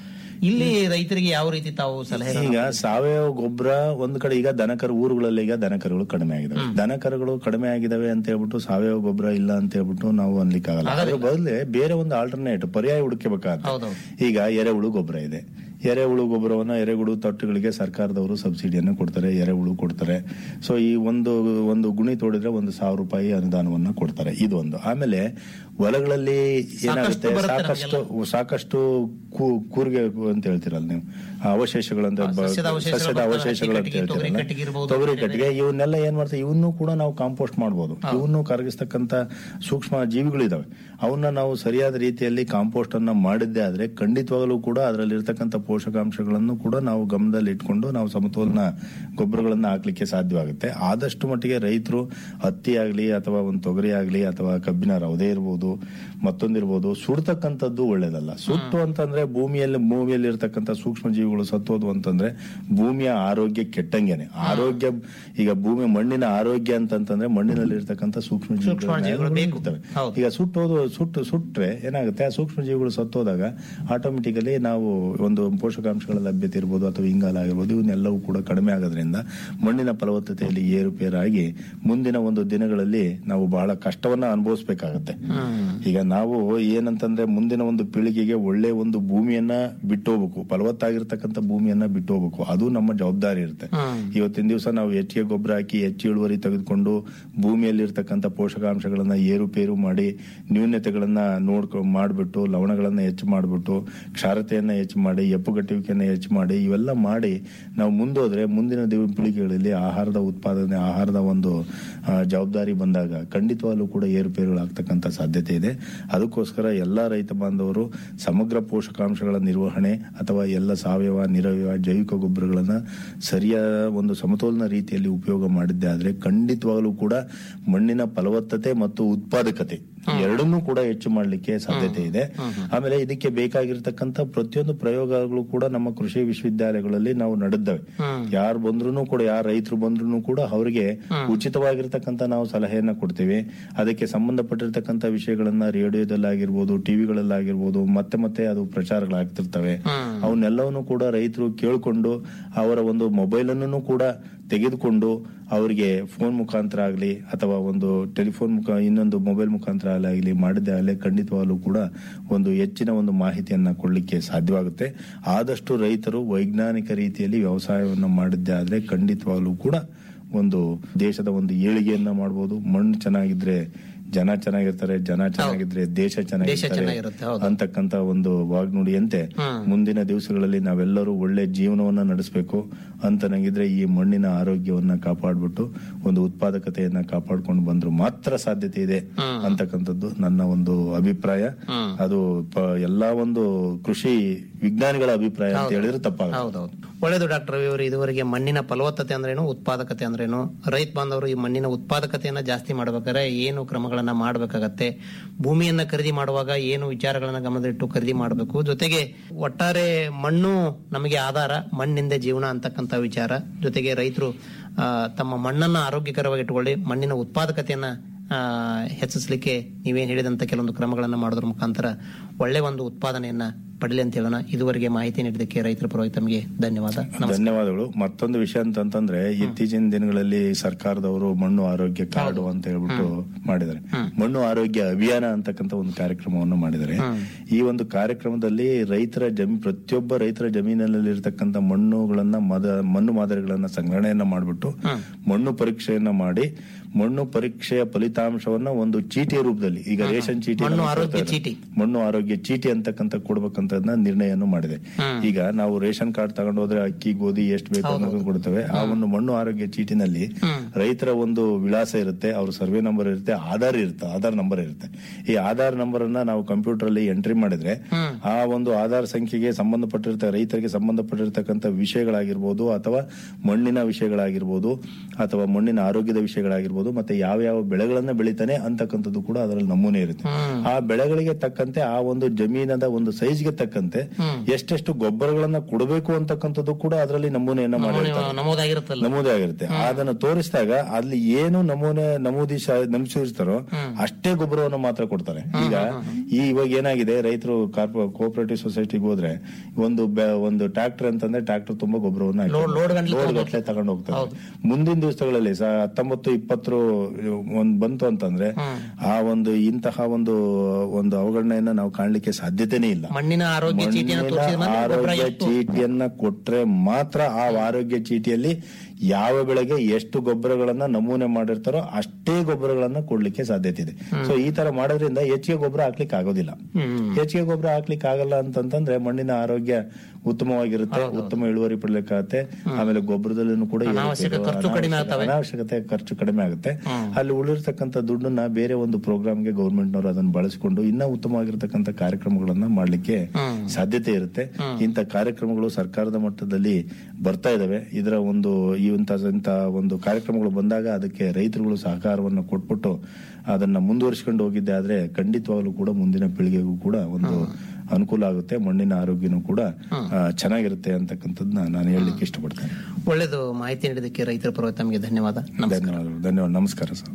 ಇಲ್ಲಿ ರೈತರಿಗೆ ಯಾವ ರೀತಿ ತಾವು ಸಲಹೆ ಈಗ ಸಾವಯವ ಗೊಬ್ಬರ ಒಂದ್ ಕಡೆ ಈಗ ದನಕರು ಊರುಗಳಲ್ಲಿ ಈಗ ದನಕರುಗಳು ಕಡಿಮೆ ಆಗಿದಾವೆ ದನಕರುಗಳು ಕಡಿಮೆ ಆಗಿದಾವೆ ಅಂತ ಹೇಳ್ಬಿಟ್ಟು ಸಾವಯವ ಗೊಬ್ಬರ ಇಲ್ಲ ಅಂತ ಹೇಳ್ಬಿಟ್ಟು ನಾವು ಅನ್ಲಿಕ್ಕಾಗಲ್ಲ ಅದ್ರ ಬದಲೇ ಬೇರೆ ಒಂದು ಆಲ್ಟರ್ನೇಟ್ ಪರ್ಯಾಯ ಹುಡುಕಬೇಕಾಗುತ್ತೆ ಹೌದೌದು. ಈಗ ಎರೆಹುಳು ಗೊಬ್ಬರ ಇದೆ ಎರೆಹುಳು ಗೊಬ್ಬರವನ್ನ ಎರೆಹುಳು ತೊಟ್ಟುಗಳಿಗೆ ಸರ್ಕಾರದವರು ಸಬ್ಸಿಡಿಯನ್ನು ಕೊಡ್ತಾರೆ ಎರೆಹುಳು ಕೊಡ್ತಾರೆ ಸೊ ಈ ಒಂದು ಒಂದು ಗುಣಿ ತೋಡಿದ್ರೆ ಒಂದು ಸಾವಿರ ರೂಪಾಯಿ ಅನುದಾನವನ್ನ ಕೊಡ್ತಾರೆ ಇದು ಒಂದು ಆಮೇಲೆ ಹೊಲಗಳಲ್ಲಿ ಏನಾಗುತ್ತೆ ಬರುತ್ತೆ ಸಾಕಷ್ಟು ಸಾಕಷ್ಟು ಕೂ- ಕೂರ್ಗೆ ಅಂತ ಹೇಳ್ತೀರಲ್ಲ ನೀವು ಆ ಅವಶೇಷಗಳಂತ ಬ- ಸಸ್ಯದ ಅವಶೇಷಗಳು ಸಸ್ಯದ ಬರ್ತವೆ, ಅವಶೇಷಗಳು ಅಂತ ಹಕ್ಕಿ ಕಟ್ಟಿಗೆ, ತೊಗರಿ ಕಟ್ಟಿಗೆ ಹೇಳ್ತೀರಲ್ಲ ಇರ್ಬೋದು, ತೊಗರಿ ಬೇರೆ ಕಟ್ಟಿಗೆ ಇವನ್ನೆಲ್ಲ ಏನ್ ಮಾಡ್ತಾರೆ ಇವನ್ನು ಕೂಡ ನಾವು ಕಾಂಪೋಸ್ಟ್ ಮಾಡಬಹುದು ಇವನ್ನು ಕರಗಿಸ್ತಕ್ಕಂತ ಸೂಕ್ಷ್ಮ ಜೀವಿಗಳಿದಾವೆ ಅವನ್ನ ನಾವು ಸರಿಯಾದ ರೀತಿಯಲ್ಲಿ ಕಾಂಪೋಸ್ಟ್ ಅನ್ನ ಮಾಡಿದ್ದೇ ಆದ್ರೆ ಖಂಡಿತವಾಗಲೂ ಕೂಡ ಅದರಲ್ಲಿ ಇರ್ತಕ್ಕಂಥ ಪೋಷಕಾಂಶಗಳನ್ನು ಕೂಡ ನಾವು ಗಮನದಲ್ಲಿ ಇಟ್ಕೊಂಡು ನಾವು ಸಮತೋಲನ ಗೊಬ್ಬರಗಳನ್ನ ಹಾಕ್ಲಿಕ್ಕೆ ಸಾಧ್ಯವಾಗುತ್ತೆ ಆದಷ್ಟು ಮಟ್ಟಿಗೆ ರೈತರು ಹತ್ತಿ ಆಗ್ಲಿ ಅಥವಾ ಒಂದು ತೊಗರಿ ಆಗ್ಲಿ ಅಥವಾ ಕಬ್ಬಿನ ರವದೆ ಇರ್ಬೋದು ಮತ್ತೊಂದಿರ್ಬೋದು ಸುಡ್ತಕ್ಕಂಥದ್ದು ಒಳ್ಳೇದಲ್ಲ ಸುಟ್ಟು ಅಂತಂದ್ರೆ ಭೂಮಿಯಲ್ಲಿ ಭೂಮಿಯಲ್ಲಿ ಇರ್ತಕ್ಕಂಥ ಸೂಕ್ಷ್ಮ ಜೀವಿಗಳು ಸತ್ತೋದು ಅಂತಂದ್ರೆ ಭೂಮಿಯ ಆರೋಗ್ಯ ಕೆಟ್ಟಂಗೆನೆ ಆರೋಗ್ಯ ಈಗ ಭೂಮಿ ಮಣ್ಣಿನ ಆರೋಗ್ಯ ಅಂತಂತಂದ್ರೆ ಮಣ್ಣಿನಲ್ಲಿ ಇರ್ತಕ್ಕಂಥ ಸೂಕ್ಷ್ಮ ಸೂಕ್ಷ್ಮ ಜೀವಿಗಳು ಬೇಕು. ಇರ್ತವೆ ಹೌದು. ಈಗ ಸುಟ್ಟೋದು ಸುಟ್ಟು ಸುಟ್ರೆ ಏನಾಗುತ್ತೆ ಆ ಸೂಕ್ಷ್ಮ ಜೀವಿಗಳು ಸತ್ತೋದಾಗ ಆಟೋಮೆಟಿಕಲಿ ನಾವು ಒಂದು ಪೋಷಕಾಂಶಗಳ ಲಭ್ಯತೆ ಇರ್ಬೋದು ಅಥವಾ ಇಂಗಾಲ ಆಗಿರ್ಬೋದು ಇವನ್ನೆಲ್ಲವೂ ಕೂಡ ಕಡಿಮೆ ಆಗೋದ್ರಿಂದ ಮಣ್ಣಿನ ಫಲವತ್ತತೆಯಲ್ಲಿ ಏರುಪೇರಾಗಿ ಮುಂದಿನ ಒಂದು ದಿನಗಳಲ್ಲಿ ನಾವು ಬಹಳ ಕಷ್ಟವನ್ನ ಅನುಭವಿಸ್ಬೇಕಾಗತ್ತೆ ಈಗ ನಾವು ಏನಂತಂದ್ರೆ ಮುಂದಿನ ಒಂದು ಪೀಳಿಗೆಗೆ ಒಳ್ಳೆ ಒಂದು ಭೂಮಿಯನ್ನ ಬಿಟ್ಟು ಹೋಗ್ಬೇಕು ಫಲವತ್ತಾಗಿರ್ತಕ್ಕಂಥ ಭೂಮಿಯನ್ನ ಬಿಟ್ಟು ಹೋಗ್ಬೇಕು ಅದು ನಮ್ಮ ಜವಾಬ್ದಾರಿ ಇರುತ್ತೆ ಇವತ್ತಿನ ದಿವಸ ನಾವು ಹೆಚ್ಚಿಗೆ ಗೊಬ್ಬರ ಹಾಕಿ ಹೆಚ್ಚು ಇಳುವರಿ ತೆಗೆದುಕೊಂಡು ಭೂಮಿಯಲ್ಲಿ ಇರ್ತಕ್ಕಂಥ ಪೋಷಕಾಂಶಗಳನ್ನ ಏರುಪೇರು ಮಾಡಿ ನ್ಯೂನತೆಗಳನ್ನ ನೋಡ್ಕೊ ಮಾಡ್ಬಿಟ್ಟು ಲವಣಗಳನ್ನ ಹೆಚ್ಚು ಮಾಡಿಬಿಟ್ಟು ಕ್ಷಾರತೆಯನ್ನ ಹೆಚ್ಚು ಮಾಡಿ ಎಪ್ಪುಗಟ್ಟುವಿಕೆಯನ್ನ ಹೆಚ್ಚು ಮಾಡಿ ಇವೆಲ್ಲ ಮಾಡಿ ನಾವು ಮುಂದೋದ್ರೆ ಮುಂದಿನ ದಿವ ಪೀಳಿಗೆಗಳಲ್ಲಿ ಆಹಾರದ ಉತ್ಪಾದನೆ ಆಹಾರದ ಒಂದು ಆ, ಜವಾಬ್ದಾರಿ ಬಂದಾಗ ಖಂಡಿತವಾಗ್ಲೂ ಕೂಡ ಏರುಪೇರುಗಳಾಗ್ತಕ್ಕಂಥ ಸಾಧ್ಯತೆ ಇದೆ ಅದಕ್ಕೋಸ್ಕರ ಎಲ್ಲಾ ರೈತ ಬಾಂಧವರು ಸಮಗ್ರ ಪೋಷಕಾಂಶಗಳ ನಿರ್ವಹಣೆ ಅಥವಾ ಎಲ್ಲ ಸಾವಯವ ನಿರವಯವ ಜೈವಿಕ ಗೊಬ್ಬರಗಳನ್ನ ಸರಿಯಾದ ಒಂದು ಸಮತೋಲನ ರೀತಿಯಲ್ಲಿ ಉಪಯೋಗ ಮಾಡಿದ್ದೆ ಆದ್ರೆ ಖಂಡಿತವಾಗಲೂ ಕೂಡ ಮಣ್ಣಿನ ಫಲವತ್ತತೆ ಮತ್ತು ಉತ್ಪಾದಕತೆ ಎರಡನ್ನೂ ಕೂಡ ಹೆಚ್ಚು ಮಾಡಲಿಕ್ಕೆ ಸಾಧ್ಯತೆ ಇದೆ ಆಮೇಲೆ ಇದಕ್ಕೆ ಬೇಕಾಗಿರ್ತಕ್ಕಂಥ ಪ್ರತಿಯೊಂದು ಪ್ರಯೋಗಗಳು ಕೂಡ ನಮ್ಮ ಕೃಷಿ ವಿಶ್ವವಿದ್ಯಾಲಯಗಳಲ್ಲಿ ನಾವು ನಡೆದವೆ ಯಾರು ಬಂದ್ರು ಕೂಡ ಯಾರು ರೈತರು ಬಂದ್ರು ಕೂಡ ಅವರಿಗೆ ಉಚಿತವಾಗಿರ್ತಕ್ಕಂಥ ನಾವು ಸಲಹೆಯನ್ನ ಕೊಡ್ತೀವಿ ಅದಕ್ಕೆ ಸಂಬಂಧಪಟ್ಟಿರ್ತಕ್ಕಂಥ ವಿಷಯಗಳನ್ನ ರೇಡಿಯೋದಲ್ಲಾಗಿರ್ಬೋದು ಟಿವಿಗಳಲ್ಲಾಗಿರ್ಬೋದು ಮತ್ತೆ ಮತ್ತೆ ಅದು ಪ್ರಚಾರಗಳಾಗ್ತಿರ್ತವೆ ಅವನ್ನೆಲ್ಲವನ್ನು ಕೂಡ ರೈತರು ಕೇಳ್ಕೊಂಡು ಅವರ ಒಂದು ಮೊಬೈಲ್ ಅನ್ನು ಕೂಡ ತೆಗೆದುಕೊಂಡು ಅವರಿಗೆ ಫೋನ್ ಮುಖಾಂತರ ಆಗಲಿ ಅಥವಾ ಒಂದು ಟೆಲಿಫೋನ್ ಮುಖ ಇನ್ನೊಂದು ಮೊಬೈಲ್ ಮುಖಾಂತರ ಆಗಲಿ ಮಾಡಿದ್ದೆ ಆಗಲಿ ಖಂಡಿತವಾಗ್ಲೂ ಕೂಡ ಒಂದು ಹೆಚ್ಚಿನ ಒಂದು ಮಾಹಿತಿಯನ್ನ ಕೊಡಲಿಕ್ಕೆ ಸಾಧ್ಯವಾಗುತ್ತೆ ಆದಷ್ಟು ರೈತರು ವೈಜ್ಞಾನಿಕ ರೀತಿಯಲ್ಲಿ ವ್ಯವಸಾಯವನ್ನು ಮಾಡಿದ್ದೆ ಆದ್ರೆ ಖಂಡಿತವಾಗ್ಲೂ ಕೂಡ ಒಂದು ದೇಶದ ಒಂದು ಏಳಿಗೆಯನ್ನ ಮಾಡಬಹುದು ಮಣ್ಣು ಚೆನ್ನಾಗಿದ್ರೆ ಜನ ಚೆನ್ನಾಗಿರ್ತಾರೆ ಜನ ಚೆನ್ನಾಗಿದ್ರೆ ದೇಶ ಚೆನ್ನಾಗಿರುತ್ತೆ, ಚೆನ್ನಾಗಿರ್ತಾರೆ ಹೌದು. ಅಂತಕ್ಕಂತ ಒಂದು ವಾಗ್ನುಡಿಯಂತೆ ಮುಂದಿನ ದಿವಸಗಳಲ್ಲಿ ನಾವೆಲ್ಲರೂ ಒಳ್ಳೆ ಜೀವನವನ್ನ ನಡೆಸಬೇಕು ಅಂತ ನಂಗಿದ್ರೆ ಈ ಮಣ್ಣಿನ ಆರೋಗ್ಯವನ್ನ ಕಾಪಾಡ್ಬಿಟ್ಟು ಒಂದು ಉತ್ಪಾದಕತೆಯನ್ನ ಕಾಪಾಡ್ಕೊಂಡು ಬಂದ್ರು ಮಾತ್ರ ಸಾಧ್ಯತೆ ಇದೆ ಅಂತಕ್ಕಂಥದ್ದು ನನ್ನ ಒಂದು ಅಭಿಪ್ರಾಯ ಅದು ಪ- ಎಲ್ಲಾ ಒಂದು ಕೃಷಿ ವಿಜ್ಞಾನಿಗಳ ಅಭಿಪ್ರಾಯ ಅಂತ ಹೇಳಿದ್ರೆ ತಪ್ಪಾಗ ಹೌದೌದು ಒಳ್ಳೇದು ಡಾಕ್ಟರ್ ರವಿ ಅವರು ಇದುವರೆಗೆ ಮಣ್ಣಿನ ಫಲವತ್ತತೆ ಅಂದ್ರೇನು ಉತ್ಪಾದಕತೆ ಅಂದ್ರೇನು ರೈತ ಬಾಂಧವರು ಈ ಮಣ್ಣಿನ ಉತ್ಪಾದಕತೆಯನ್ನ ಜಾಸ್ತಿ ಮಾಡ್ಬೇಕಾದ್ರೆ ಏನು ಕ್ರಮಗಳನ್ನ ಮಾಡಬೇಕಾಗತ್ತೆ ಭೂಮಿಯನ್ನ ಖರೀದಿ ಮಾಡುವಾಗ ಏನು ವಿಚಾರಗಳನ್ನ ಗಮನದಲ್ಲಿಟ್ಟು ಖರೀದಿ ಮಾಡಬೇಕು ಜೊತೆಗೆ ಒಟ್ಟಾರೆ ಮಣ್ಣು ನಮಗೆ ಆಧಾರ ಮಣ್ಣಿಂದ ಜೀವನ ಅಂತಕ್ಕಂಥ ವಿಚಾರ ಜೊತೆಗೆ ರೈತರು ಆ, ತಮ್ಮ ಮಣ್ಣನ್ನ ಆರೋಗ್ಯಕರವಾಗಿ ಇಟ್ಟುಕೊಳ್ಳಿ ಮಣ್ಣಿನ ಉತ್ಪಾದಕತೆಯನ್ನ ಆ, ಹೆಚ್ಚಿಸಲಿಕ್ಕೆ ನೀವೇನ್ ಹೇಳಿದಂತ ಕೆಲವೊಂದು ಕ್ರಮಗಳನ್ನ ಮಾಡೋದ್ರ ಮುಖಾಂತರ ಒಳ್ಳೆ ಒಂದು ಉತ್ಪಾದನೆಯನ್ನ ಪಡಲಿ ಅಂತ ಹೇಳೋಣ ಇದುವರೆಗೆ ಮಾಹಿತಿ ನೀಡಿದ್ದಕ್ಕೆ ರೈತರ ಪರವಾಗಿ ತಮಗೆ ಧನ್ಯವಾದ ನಮಸ್ಕಾರ. ಧನ್ಯವಾದಗಳು ಮತ್ತೊಂದು ವಿಷಯ ಅಂತಂತಂದ್ರೆ ಇತ್ತೀಚಿನ ದಿನಗಳಲ್ಲಿ ಸರ್ಕಾರದವರು ಮಣ್ಣು ಆರೋಗ್ಯ ಕಾರ್ಡ್ ಅಂತ ಹೇಳ್ಬಿಟ್ಟು ಮಾಡಿದ್ದಾರೆ ಮಣ್ಣು ಆರೋಗ್ಯ ಅಭಿಯಾನ ಅಂತಕ್ಕಂಥ ಒಂದು ಕಾರ್ಯಕ್ರಮವನ್ನು ಮಾಡಿದ್ದಾರೆ ಈ ಒಂದು ಕಾರ್ಯಕ್ರಮದಲ್ಲಿ ರೈತರ ಜಮೀನ್ ಪ್ರತಿಯೊಬ್ಬ ರೈತರ ಜಮೀನಲ್ಲಿ ಇರತಕ್ಕಂಥ ಮಣ್ಣುಗಳನ್ನ ಮದ ಮಣ್ಣು ಮಾದರಿಗಳನ್ನ ಸಂಗ್ರಹಣೆಯನ್ನ ಮಾಡಿಬಿಟ್ಟು ಮಣ್ಣು ಪರೀಕ್ಷೆಯನ್ನ ಮಾಡಿ ಮಣ್ಣು ಪರೀಕ್ಷೆಯ ಫಲಿತಾಂಶವನ್ನ ಒಂದು ಚೀಟಿಯ ರೂಪದಲ್ಲಿ ಈಗ ರೇಷನ್ ಚೀಟಿ ಮಣ್ಣು ನಮಗೆ ಆರೋಗ್ಯ ಕೊಡ್ತಾರೆ. ಚೀಟಿ. ಮಣ್ಣು ಆರೋಗ್ಯ ಚೀಟಿ ಅಂತಕ್ಕಂಥ ಕೊಡ್ಬೇಕಂತದನ್ನ ನಿರ್ಣಯವನ್ನು ಮಾಡಿದೆ ಈಗ ನಾವು ರೇಷನ್ ಕಾರ್ಡ್ ತಗೊಂಡು ಹೋದ್ರೆ ಅಕ್ಕಿ ಗೋಧಿ ಎಷ್ಟು ಬೇಕು ಅನ್ನೋದನ್ನ ಕೊಡ್ತೇವೆ ಆ ಒಂದು ಮಣ್ಣು ಆರೋಗ್ಯ ಚೀಟಿನಲ್ಲಿ ರೈತರ ಒಂದು ವಿಳಾಸ ಇರುತ್ತೆ ಅವ್ರ ಸರ್ವೆ ನಂಬರ್ ಇರುತ್ತೆ ಆಧಾರ್ ಇರುತ್ತೆ ಆಧಾರ್ ನಂಬರ್ ಇರುತ್ತೆ ಈ ಆಧಾರ್ ನಂಬರ್ ಅನ್ನ ನಾವು ಕಂಪ್ಯೂಟರ್ ಅಲ್ಲಿ ಎಂಟ್ರಿ ಮಾಡಿದ್ರೆ ಆ ಒಂದು ಆಧಾರ್ ಸಂಖ್ಯೆಗೆ ಸಂಬಂಧಪಟ್ಟಿರ್ತ ರೈತರಿಗೆ ಸಂಬಂಧಪಟ್ಟಿರ್ತಕ್ಕಂಥ ವಿಷಯಗಳಾಗಿರ್ಬೋದು ಅಥವಾ ಮಣ್ಣಿನ ವಿಷಯಗಳಾಗಿರ್ಬೋದು ಅಥವಾ ಮಣ್ಣಿನ ಆರೋಗ್ಯದ ವಿಷಯಗಳಾಗಿರ್ಬೋದು ಮತ್ತೆ ಯಾವ ಯಾವ ಬೆಳೆಗಳನ್ನ ಬೆಳಿತಾನೆ ಅಂತಕ್ಕಂಥದ್ದು ಕೂಡ ಅದರಲ್ಲಿ ನಮೂನೆ ಇರುತ್ತೆ ಆ ಬೆಳೆಗಳಿಗೆ ತಕ್ಕಂತೆ ಆ ಒಂದು ಜಮೀನದ ಒಂದು ಸೈಜ್ಗೆ ತಕ್ಕಂತೆ ಎಷ್ಟೆಷ್ಟು ಗೊಬ್ಬರಗಳನ್ನ ಕೊಡಬೇಕು ಅಂತಕ್ಕಂಥದ್ದು ಕೂಡ ಅದರಲ್ಲಿ ನಮೂನೆಯನ್ನ ಮಾಡಿರ್ತಾರೆ ನಮೂದಾಗಿರುತ್ತಲ್ಲ ನಮೂದೆ ಆಗಿರುತ್ತೆ ಅದನ್ನ ತೋರಿಸಿದಾಗ ಅಲ್ಲಿ ಏನು ನಮೂನೆ ನಮೂದಿ ನಮೂದಿಸಿರ್ತಾರೋ ಅಷ್ಟೇ ಗೊಬ್ಬರವನ್ನು ಮಾತ್ರ ಕೊಡ್ತಾರೆ ಈಗ ಈ ಇವಾಗ ಏನಾಗಿದೆ ರೈತರು ಕಾರ್ಪ ಕೋಆಪರೇಟಿವ್ ಸೊಸೈಟಿಗೆ ಹೋದ್ರೆ ಒಂದು ಬೆ- ಒಂದು ಟ್ರಾಕ್ಟರ್ ಅಂತಂದ್ರೆ ಟ್ರಾಕ್ಟರ್ ತುಂಬಾ ಗೊಬ್ಬರವನ್ನ ಲೋಡ್- ಲೋಡ್ ಗಂಟ್ಲೆ ತಗೊಂಡು ಗಟ್ಟಲೆ ತಗೊಂಡು ಹೋಗ್ತಾರೆ ಹೌದು. ಮುಂದಿನ ದಿವಸಗಳಲ್ಲಿ ಸ- ಹತ್ತೊಂಬತ್ತು ಇಪ್ಪತ್ತರ ಒಂದ್ ಬಂತು ಅಂತಂದ್ರೆ ಆ ಒಂದು ಇಂತಹ ಒಂದು ಒಂದು ಅವಗಣನೆಯನ್ನ ನಾವು ಕಾಣ್ಲಿಕ್ಕೆ ಸಾಧ್ಯತೆನೇ ಇಲ್ಲ ಮಣ್ಣಿನ ಆರೋಗ್ಯ ಚೀಟಿಯನ್ನು ಮಣ್ಣಿನ ತೋರಿಸಿದ ಮೇಲೆ ಗೊಬ್ಬರ ಆರೋಗ್ಯ ಎಷ್ಟು ಚೀಟಿಯನ್ನ ಕೊಟ್ರೆ ಮಾತ್ರ ಆ ಆರೋಗ್ಯ ಚೀಟಿಯಲ್ಲಿ ಯಾವ ಬೆಳೆಗೆ ಎಷ್ಟು ಗೊಬ್ಬರಗಳನ್ನ ನಮೂನೆ ಮಾಡಿರ್ತಾರೋ ಅಷ್ಟೇ ಗೊಬ್ಬರಗಳನ್ನ ಕೊಡ್ಲಿಕ್ಕೆ ಸಾಧ್ಯತೆ ಇದೆ ಸೊ ಈ ತರ ಮಾಡೋದ್ರಿಂದ ಹೆಚ್ಚಿಗೆ ಗೊಬ್ಬರ ಹಾಕ್ಲಿಕ್ಕೆ ಆಗೋದಿಲ್ಲ ಹೆಚ್ಚಿಗೆ ಗೊಬ್ಬರ ಹಾಕ್ಲಿಕ್ಕೆ ಆಗಲ್ಲ ಅಂತಂತಂದ್ರೆ ಮಣ್ಣಿನ ಆರೋಗ್ಯ ಉತ್ತಮವಾಗಿರುತ್ತೆ ಉತ್ತಮ ಇಳುವರಿ ಪಡ್ಲಿಕ್ಕಾಗತ್ತೆ ಆಮೇಲೆ ಗೊಬ್ಬರದಲ್ಲೂ ಕೂಡ ಏರಿಕೆ ಅನಾವಶ್ಯಕ ಇರೋ- ಖರ್ಚು ಕಡಿಮೆ ಅನಾವಶ್ಯಕ- ಆಗ್ತವೆ. ಅನಾವಶ್ಯಕತೆ ಖರ್ಚು ಕಡಿಮೆ ಆಗುತ್ತೆ ಅಲ್ಲಿ ಉಳಿರ್ತಕ್ಕಂಥ ದುಡ್ಡನ್ನ ಬೇರೆ ಒಂದು ಪ್ರೋಗ್ರಾಮ್ಗೆ ಗೌರ್ಮೆಂಟ್ನವರು ಅದನ್ನ ಬಳಸಿಕೊಂಡು ಇನ್ನ ಉತ್ತಮವಾಗಿರ್ತಕ್ಕಂಥ ಕಾರ್ಯಕ್ರಮಗಳನ್ನ ಮಾಡ್ಲಿಕ್ಕೆ ಸಾಧ್ಯತೆ ಇರುತ್ತೆ ಇಂಥ ಕಾರ್ಯಕ್ರಮಗಳು ಸರ್ಕಾರದ ಮಟ್ಟದಲ್ಲಿ ಬರ್ತಾ ಇದಾವೆ ಇದರ ಒಂದು ಈ ಇಂಥ ಇಂಥ ಒಂದು ಕಾರ್ಯಕ್ರಮಗಳು ಬಂದಾಗ ಅದಕ್ಕೆ ರೈತರುಗಳು ಸಹಕಾರವನ್ನು ಕೊಟ್ಬಿಟ್ಟು ಅದನ್ನ ಮುಂದುವರಿಸಿಕೊಂಡು ಹೋಗಿದ್ದೆ ಆದ್ರೆ ಖಂಡಿತವಾಗ್ಲೂ ಕೂಡ ಮುಂದಿನ ಪೀಳಿಗೆಗೂ ಕೂಡ ಒಂದು ಅನುಕೂಲ ಆಗುತ್ತೆ ಮಣ್ಣಿನ ಆರೋಗ್ಯನೂ ಕೂಡ ಆ, ಚೆನ್ನಾಗಿರುತ್ತೆ ಅಂತಕ್ಕಂಥದ್ದನ್ನ ನಾನು ಹೇಳಲಿಕ್ಕೆ ಇಷ್ಟಪಡ್ತೇನೆ ಒಳ್ಳೇದು ಮಾಹಿತಿ ನೀಡಿದ್ದಕ್ಕೆ ರೈತರ ಪರವಾಗಿ ತಮಗೆ ಧನ್ಯವಾದ ನಮಸ್ಕಾರ ಧನ್ಯವಾದಗಳು ಧನ್ಯವಾದ ನಮಸ್ಕಾರ ಸರ್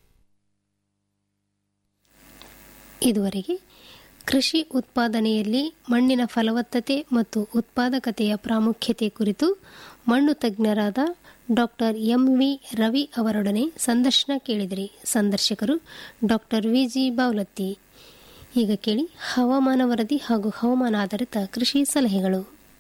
ಇದುವರೆಗೆ ಕೃಷಿ ಉತ್ಪಾದನೆಯಲ್ಲಿ ಮಣ್ಣಿನ ಫಲವತ್ತತೆ ಮತ್ತು ಉತ್ಪಾದಕತೆಯ ಪ್ರಾಮುಖ್ಯತೆ ಕುರಿತು ಮಣ್ಣು ತಜ್ಞರಾದ ಡಾಕ್ಟರ್ ಎಂವಿ ರವಿ ಅವರೊಡನೆ ಸಂದರ್ಶನ ಕೇಳಿದಿರಿ ಸಂದರ್ಶಕರು ಡಾಕ್ಟರ್ ವಿಜಿ ಬಾವಲತ್ತಿ ಈಗ ಕೇಳಿ ಹವಾಮಾನ ವರದಿ ಹಾಗೂ ಹವಾಮಾನ ಆಧಾರಿತ ಕೃಷಿ ಸಲಹೆಗಳು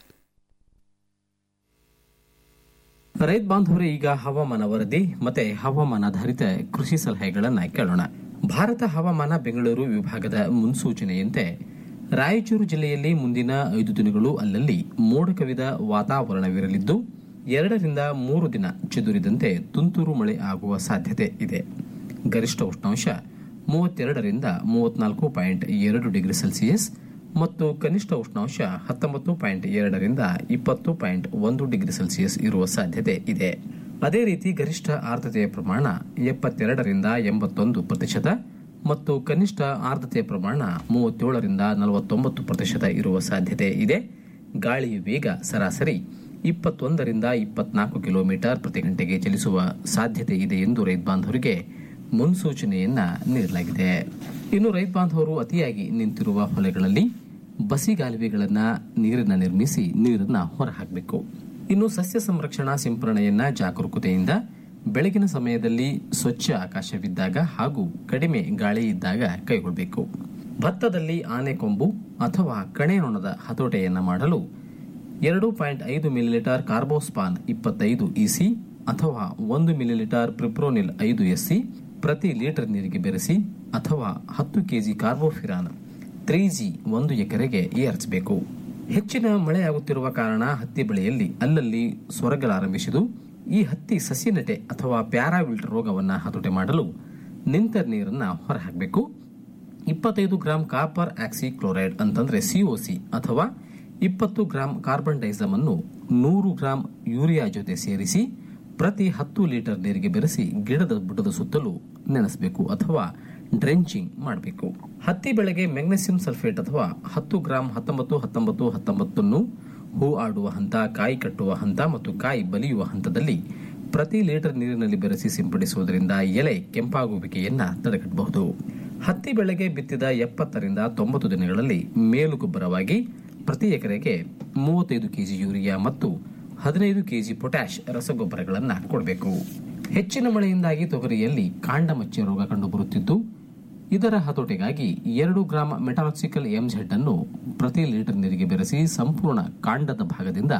ರೈತ ಬಾಂಧವರೇ ಈಗ ಹವಾಮಾನ ವರದಿ ಮತ್ತೆ ಹವಾಮಾನಾಧಾರಿತ ಕೃಷಿ ಸಲಹೆಗಳನ್ನ ಕೇಳೋಣ ಭಾರತ ಹವಾಮಾನ ಬೆಂಗಳೂರು ವಿಭಾಗದ ಮುನ್ಸೂಚನೆಯಂತೆ ರಾಯಚೂರು ಜಿಲ್ಲೆಯಲ್ಲಿ ಮುಂದಿನ ಐದು ದಿನಗಳು ಅಲ್ಲಲ್ಲಿ ಮೋಡ ಕವಿದ ವಾತಾವರಣವಿರಲಿದ್ದು ಎರಡರಿಂದ ಮೂರು ದಿನ ಚದುರಿದಂತೆ ತುಂತುರು ಮಳೆ ಆಗುವ ಸಾಧ್ಯತೆ ಇದೆ ಗರಿಷ್ಠ ಉಷ್ಣಾಂಶ ಮೂವತ್ತೆರಡರಿಂದ ಮೂವತ್ನಾಲ್ಕು ಪಾಯಿಂಟ್ ಎರಡು ಡಿಗ್ರಿ ಸೆಲ್ಸಿಯಸ್ ಮತ್ತು ಕನಿಷ್ಠ ಉಷ್ಣಾಂಶ ಹತ್ತೊಂಬತ್ತು ಪಾಯಿಂಟ್ ಎರಡರಿಂದ ಇಪ್ಪತ್ತು ಪಾಯಿಂಟ್ ಒಂದು ಡಿಗ್ರಿ ಸೆಲ್ಸಿಯಸ್ ಇರುವ ಸಾಧ್ಯತೆ ಇದೆ ಅದೇ ರೀತಿ ಗರಿಷ್ಠ ಆರ್ದ್ರತೆಯ ಪ್ರಮಾಣ ಎಪ್ಪತ್ತೆರಡರಿಂದ ಎಂಬತ್ತೊಂದು ಪ್ರತಿಶತ ಮತ್ತು ಕನಿಷ್ಠ ಆರ್ದ್ರತೆಯ ಪ್ರಮಾಣ ಮೂವತ್ತೇಳರಿಂದ ನಲವತ್ತೊಂಬತ್ತು ಪ್ರತಿಶತ ಇರುವ ಸಾಧ್ಯತೆ ಇದೆ ಗಾಳಿಯ ವೇಗ ಸರಾಸರಿ ಇಪ್ಪತ್ತೊಂದರಿಂದ ಇಪ್ಪತ್ನಾಲ್ಕು ಕಿಲೋಮೀಟರ್ ಪ್ರತಿ ಗಂಟೆಗೆ ಚಲಿಸುವ ಸಾಧ್ಯತೆ ಇದೆ ಎಂದು ರೈತ ಬಾಂಧವರಿಗೆ ಮುನ್ಸೂಚನೆಯನ್ನ ನೀಡಲಾಗಿದೆ ಇನ್ನು ರೈತ ಬಾಂಧವರು ಅತಿಯಾಗಿ ನಿಂತಿರುವ ಹೊಲೆಗಳಲ್ಲಿ ಬಸಿಗಾಲುವೆಗಳನ್ನ ನೀರನ್ನ ನಿರ್ಮಿಸಿ ನೀರನ್ನ ಹೊರಹಾಕಬೇಕು ಇನ್ನು ಸಸ್ಯ ಸಂರಕ್ಷಣಾ ಸಿಂಪರಣೆಯನ್ನ ಜಾಗರೂಕತೆಯಿಂದ ಬೆಳಗಿನ ಸಮಯದಲ್ಲಿ ಸ್ವಚ್ಛ ಆಕಾಶವಿದ್ದಾಗ ಹಾಗೂ ಕಡಿಮೆ ಗಾಳಿ ಇದ್ದಾಗ ಕೈಗೊಳ್ಳಬೇಕು ಭತ್ತದಲ್ಲಿ ಆನೆಕೊಂಬು ಅಥವಾ ಕಣೆನೊಣದ ಹತೋಟೆಯನ್ನ ಮಾಡಲು ಎರಡು ಪಾಯಿಂಟ್ ಐದು ಮಿಲಿಲೀಟರ್ ಕಾರ್ಬೋಸ್ಪಾನ್ ಇಪ್ಪತ್ತೈದು ಇಸಿ ಅಥವಾ ಒಂದು ಮಿಲಿಲೀಟರ್ ಪ್ರಿಪ್ರೋನಿಲ್ ಐದು ಎಸ್ಸಿ ಪ್ರತಿ ಲೀಟರ್ ನೀರಿಗೆ ಬೆರೆಸಿ ಅಥವಾ ಹತ್ತು ಕೆಜಿ ಕಾರ್ಬೋಫಿರಾನ್ ತ್ರೀ ಜಿ ಒಂದು ಎಕರೆಗೆ ಏರ್ಚಬೇಕು ಹೆಚ್ಚಿನ ಮಳೆಯಾಗುತ್ತಿರುವ ಕಾರಣ ಹತ್ತಿ ಬೆಳೆಯಲ್ಲಿ ಅಲ್ಲಲ್ಲಿ ಸೊರಗಲಾರಂಭಿಸಿದು ಈ ಹತ್ತಿ ಸಸಿನಟೆ ಅಥವಾ ಪ್ಯಾರಾವಿಲ್ಟ್ ರೋಗವನ್ನು ಹತೋಟಿ ಮಾಡಲು ನಿಂತ ನೀರನ್ನ ಹೊರಹಾಕಬೇಕು ಇಪ್ಪತ್ತೈದು ಗ್ರಾಂ ಕಾಪರ್ ಆಕ್ಸಿ ಕ್ಲೋರೈಡ್ ಅಂತಂದ್ರೆ ಸಿಒಸಿ ಅಥವಾ ಇಪ್ಪತ್ತು ಗ್ರಾಂ ಕಾರ್ಬನ್ ಡೈಸಮ್ ಅನ್ನು ನೂರು ಗ್ರಾಂ ಯೂರಿಯಾ ಜೊತೆ ಸೇರಿಸಿ ಪ್ರತಿ ಹತ್ತು ಲೀಟರ್ ನೀರಿಗೆ ಬೆರೆಸಿ ಗಿಡದ ಬುಡದ ಸುತ್ತಲೂ ನೆನೆಸಬೇಕು ಅಥವಾ ಡ್ರೆಂಚಿಂಗ್ ಮಾಡಬೇಕು ಹತ್ತಿ ಬೆಳೆಗೆ ಮೆಗ್ನೆಸಿಯಂ ಸಲ್ಫೇಟ್ ಅಥವಾ ಹತ್ತು ಗ್ರಾಂ ಹತ್ತೊಂಬತ್ತು ಹತ್ತೊಂಬತ್ತು ಹತ್ತೊಂಬತ್ತನ್ನು ಹೂ ಆಡುವ ಹಂತ ಕಾಯಿ ಕಟ್ಟುವ ಹಂತ ಮತ್ತು ಕಾಯಿ ಬಲಿಯುವ ಹಂತದಲ್ಲಿ ಪ್ರತಿ ಲೀಟರ್ ನೀರಿನಲ್ಲಿ ಬೆರೆಸಿ ಸಿಂಪಡಿಸುವುದರಿಂದ ಎಲೆ ಕೆಂಪಾಗುವಿಕೆಯನ್ನ ತಡೆಗಟ್ಟಬಹುದು ಹತ್ತಿ ಬೆಳೆಗೆ ಬಿತ್ತಿದ ಎಪ್ಪತ್ತರಿಂದ ತೊಂಬತ್ತು ದಿನಗಳಲ್ಲಿ ಮೇಲು ಗೊಬ್ಬರವಾಗಿ ಪ್ರತಿ ಎಕರೆಗೆ ಮೂವತ್ತೈದು ಕೆಜಿ ಯೂರಿಯಾ ಮತ್ತು ಹದಿನೈದು ಕೆಜಿ ಪೊಟ್ಯಾಶ್ ರಸಗೊಬ್ಬರಗಳನ್ನು ಕೊಡಬೇಕು ಹೆಚ್ಚಿನ ಮಳೆಯಿಂದಾಗಿ ತೊಗರಿಯಲ್ಲಿ ಕಾಂಡ ಮಚ್ಚೆ ರೋಗ ಕಂಡುಬರುತ್ತಿದ್ದು ಇದರ ಹತೋಟಿಗಾಗಿ ಎರಡು ಗ್ರಾಂ ಮೆಟಾಲಾಕ್ಸಿಕಲ್ ಎಂಜೆಡ್ ಅನ್ನು ಪ್ರತಿ ಲೀಟರ್ ನೀರಿಗೆ ಬೆರೆಸಿ ಸಂಪೂರ್ಣ ಕಾಂಡದ ಭಾಗದಿಂದ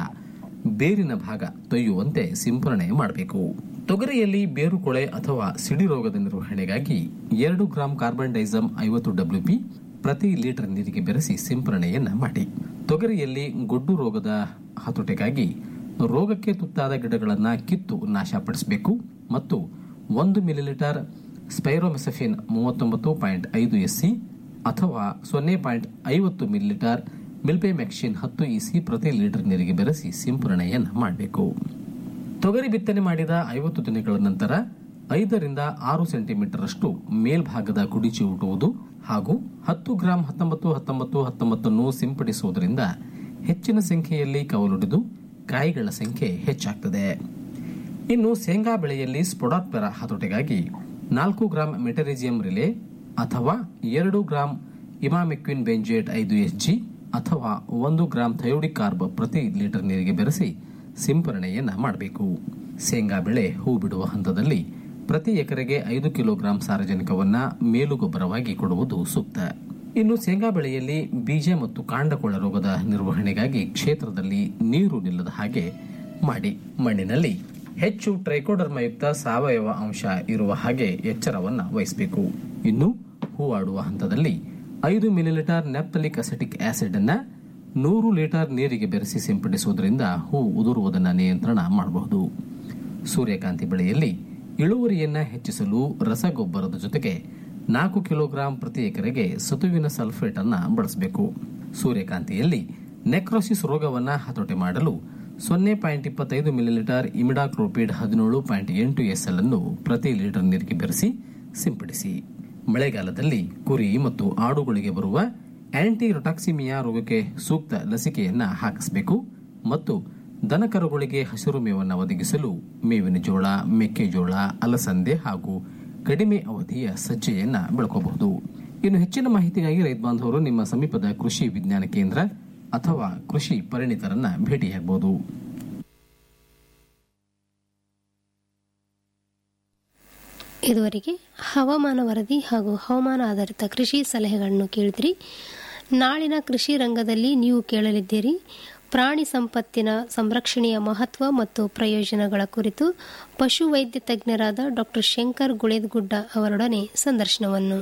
ಬೇರಿನ ಭಾಗ ತೊಯ್ಯುವಂತೆ ಸಿಂಪರಣೆ ಮಾಡಬೇಕು ತೊಗರಿಯಲ್ಲಿ ಬೇರುಕೊಳೆ ಅಥವಾ ಸಿಡಿ ರೋಗದ ನಿರ್ವಹಣೆಗಾಗಿ ಎರಡು ಗ್ರಾಂ ಕಾರ್ಬನ್ ಡೈಸಮ್ ಐವತ್ತು ಡಬ್ಲ್ಯೂಪಿ ಪ್ರತಿ ಲೀಟರ್ ನೀರಿಗೆ ಬೆರೆಸಿ ಸಿಂಪರಣೆಯನ್ನ ಮಾಡಿ ತೊಗರಿಯಲ್ಲಿ ಗೊಡ್ಡು ರೋಗದ ಹತೋಟಿಗಾಗಿ ರೋಗಕ್ಕೆ ತುತ್ತಾದ ಗಿಡಗಳನ್ನು ಕಿತ್ತು ನಾಶಪಡಿಸಬೇಕು ಮತ್ತು ಒಂದು ಮಿಲಿಲೀಟರ್ ಸ್ಪೈರೋಮೆಸಫಿನ್ ಮೂವತ್ತೊಂಬತ್ತು ಪಾಯಿಂಟ್ ಐದು ಎಸ್ಸಿ ಅಥವಾ ಸೊನ್ನೆ ಪಾಯಿಂಟ್ ಐವತ್ತು ಮಿಲಿಲೀಟರ್ ಮಿಲ್ಪೆಮೆಕ್ಸಿನ್ ಹತ್ತು ಇಸಿ ಪ್ರತಿ ಲೀಟರ್ ನೀರಿಗೆ ಬೆರೆಸಿ ಸಿಂಪರಣೆಯನ್ನು ಮಾಡಬೇಕು ತೊಗರಿ ಬಿತ್ತನೆ ಮಾಡಿದ ಐವತ್ತು ದಿನಗಳ ನಂತರ ಐದರಿಂದ ಆರು ಸೆಂಟಿಮೀಟರ್ ಅಷ್ಟು ಮೇಲ್ಭಾಗದ ಕುಡಿಚಿ ಊಟುವುದು ಹಾಗೂ ಹತ್ತು ಗ್ರಾಂ ಹತ್ತೊಂಬತ್ತು ಹತ್ತೊಂಬತ್ತು ಹತ್ತೊಂಬತ್ತನ್ನು ಸಿಂಪಡಿಸುವುದರಿಂದ ಹೆಚ್ಚಿನ ಸಂಖ್ಯೆಯಲ್ಲಿ ಕವಲೊಡೆದು ಕಾಯಿಗಳ ಸಂಖ್ಯೆ ಹೆಚ್ಚಾಗ್ತದೆ ಇನ್ನು ಶೇಂಗಾ ಬೆಳೆಯಲ್ಲಿ ಸ್ಪೊಡಾಟ್ಪೆರ ಹತೋಟಿಗಾಗಿ ನಾಲ್ಕು ಗ್ರಾಂ ಮೆಟರಿಜಿಯಂ ರಿಲೆ ಅಥವಾ ಎರಡು ಗ್ರಾಂ ಇಮಾಮೆಕ್ವಿನ್ ಬೆಂಜೇಟ್ ಐದು ಎಸ್ ಜಿ ಅಥವಾ ಒಂದು ಗ್ರಾಂ ಥಯೋಡಿಕ್ ಕಾರ್ಬ್ ಪ್ರತಿ ಲೀಟರ್ ನೀರಿಗೆ ಬೆರೆಸಿ ಸಿಂಪರಣೆಯನ್ನ ಮಾಡಬೇಕು ಶೇಂಗಾ ಬೆಳೆ ಹೂ ಬಿಡುವ ಹಂತದಲ್ಲಿ ಪ್ರತಿ ಎಕರೆಗೆ ಐದು ಕಿಲೋಗ್ರಾಂ ಸಾರಜನಕವನ್ನ ಮೇಲುಗೊಬ್ಬರವಾಗಿ ಕೊಡುವುದು ಸೂಕ್ತ ಇನ್ನು ಶೇಂಗಾ ಬೆಳೆಯಲ್ಲಿ ಬೀಜ ಮತ್ತು ಕಾಂಡಕೊಳ ರೋಗದ ನಿರ್ವಹಣೆಗಾಗಿ ಕ್ಷೇತ್ರದಲ್ಲಿ ನೀರು ನಿಲ್ಲದ ಹಾಗೆ ಮಾಡಿ ಮಣ್ಣಿನಲ್ಲಿ ಹೆಚ್ಚು ಟ್ರೈಕೋಡರ್ಮಯುಕ್ತ ಸಾವಯವ ಅಂಶ ಇರುವ ಹಾಗೆ ಎಚ್ಚರವನ್ನ ವಹಿಸಬೇಕು ಇನ್ನು ಹೂವಾಡುವ ಹಂತದಲ್ಲಿ ಐದು ಮಿಲಿಲೀಟರ್ ನೆಪ್ತಲಿಕ್ ಅಸೆಟಿಕ್ ಆಸಿಡ್ ಅನ್ನ ನೂರು ಲೀಟರ್ ನೀರಿಗೆ ಬೆರೆಸಿ ಸಿಂಪಡಿಸುವುದರಿಂದ ಹೂ ಉದುರುವುದನ್ನು ನಿಯಂತ್ರಣ ಮಾಡಬಹುದು ಸೂರ್ಯಕಾಂತಿ ಬೆಳೆಯಲ್ಲಿ ಇಳುವರಿಯನ್ನ ಹೆಚ್ಚಿಸಲು ರಸಗೊಬ್ಬರದ ಜೊತೆಗೆ ನಾಲ್ಕು ಕಿಲೋಗ್ರಾಂ ಪ್ರತಿ ಎಕರೆಗೆ ಸತುವಿನ ಸಲ್ಫೇಟ್ ಅನ್ನ ಬಳಸಬೇಕು ಸೂರ್ಯಕಾಂತಿಯಲ್ಲಿ ನೆಕ್ರೋಸಿಸ್ ರೋಗವನ್ನ ಹತೋಟಿ ಮಾಡಲು ಸೊನ್ನೆ ಪಾಯಿಂಟ್ ಇಪ್ಪತ್ತೈದು ಮಿಲಿಲೀಟರ್ ಇಮಿಡಾಕ್ರೋಪಿಡ್ ಹದಿನೇಳು ಪಾಯಿಂಟ್ ಎಂಟು ಎಸ್ಎಲ್ ಅನ್ನು ಪ್ರತಿ ಲೀಟರ್ ನೀರಿಗೆ ಬೆರೆಸಿ ಸಿಂಪಡಿಸಿ ಮಳೆಗಾಲದಲ್ಲಿ ಕುರಿ ಮತ್ತು ಆಡುಗಳಿಗೆ ಬರುವ ಆಂಟಿ ರೊಟಾಕ್ಸಿಮಿಯಾ ರೋಗಕ್ಕೆ ಸೂಕ್ತ ಲಸಿಕೆಯನ್ನ ಹಾಕಿಸಬೇಕು ಮತ್ತು ದನಕರುಗಳಿಗೆ ಹಸಿರು ಮೇವನ್ನು ಒದಗಿಸಲು ಮೇವಿನ ಜೋಳ ಮೆಕ್ಕೆಜೋಳ ಅಲಸಂದೆ ಹಾಗೂ ಕಡಿಮೆ ಅವಧಿಯ ಸಜ್ಜೆಯನ್ನ ಬೆಳ್ಕೋಬಹುದು ಇನ್ನು ಹೆಚ್ಚಿನ ಮಾಹಿತಿಗಾಗಿ ರೈತ ಬಾಂಧವರು ನಿಮ್ಮ ಸಮೀಪದ ಕೃಷಿ ವಿಜ್ಞಾನ ಕೇಂದ್ರ ಅಥವಾ ಕೃಷಿ ಪರಿಣಿತರನ್ನ ಭೇಟಿಯಾಗಬಹುದು ಇದುವರೆಗೆ ಹವಾಮಾನ ವರದಿ ಹಾಗೂ ಹವಾಮಾನ ಆಧಾರಿತ ಕೃಷಿ ಸಲಹೆಗಳನ್ನು ಕೇಳಿದ್ರಿ ನಾಳಿನ ಕೃಷಿ ರಂಗದಲ್ಲಿ ನೀವು ಕೇಳಲಿದ್ದೀರಿ ಪ್ರಾಣಿ ಸಂಪತ್ತಿನ ಸಂರಕ್ಷಣೆಯ ಮಹತ್ವ ಮತ್ತು ಪ್ರಯೋಜನಗಳ ಕುರಿತು ಪಶುವೈದ್ಯ ತಜ್ಞರಾದ ಡಾಕ್ಟರ್ ಶಂಕರ್ ಗುಳೇದ್ಗುಡ್ಡ ಅವರೊಡನೆ ಸಂದರ್ಶನವನ್ನು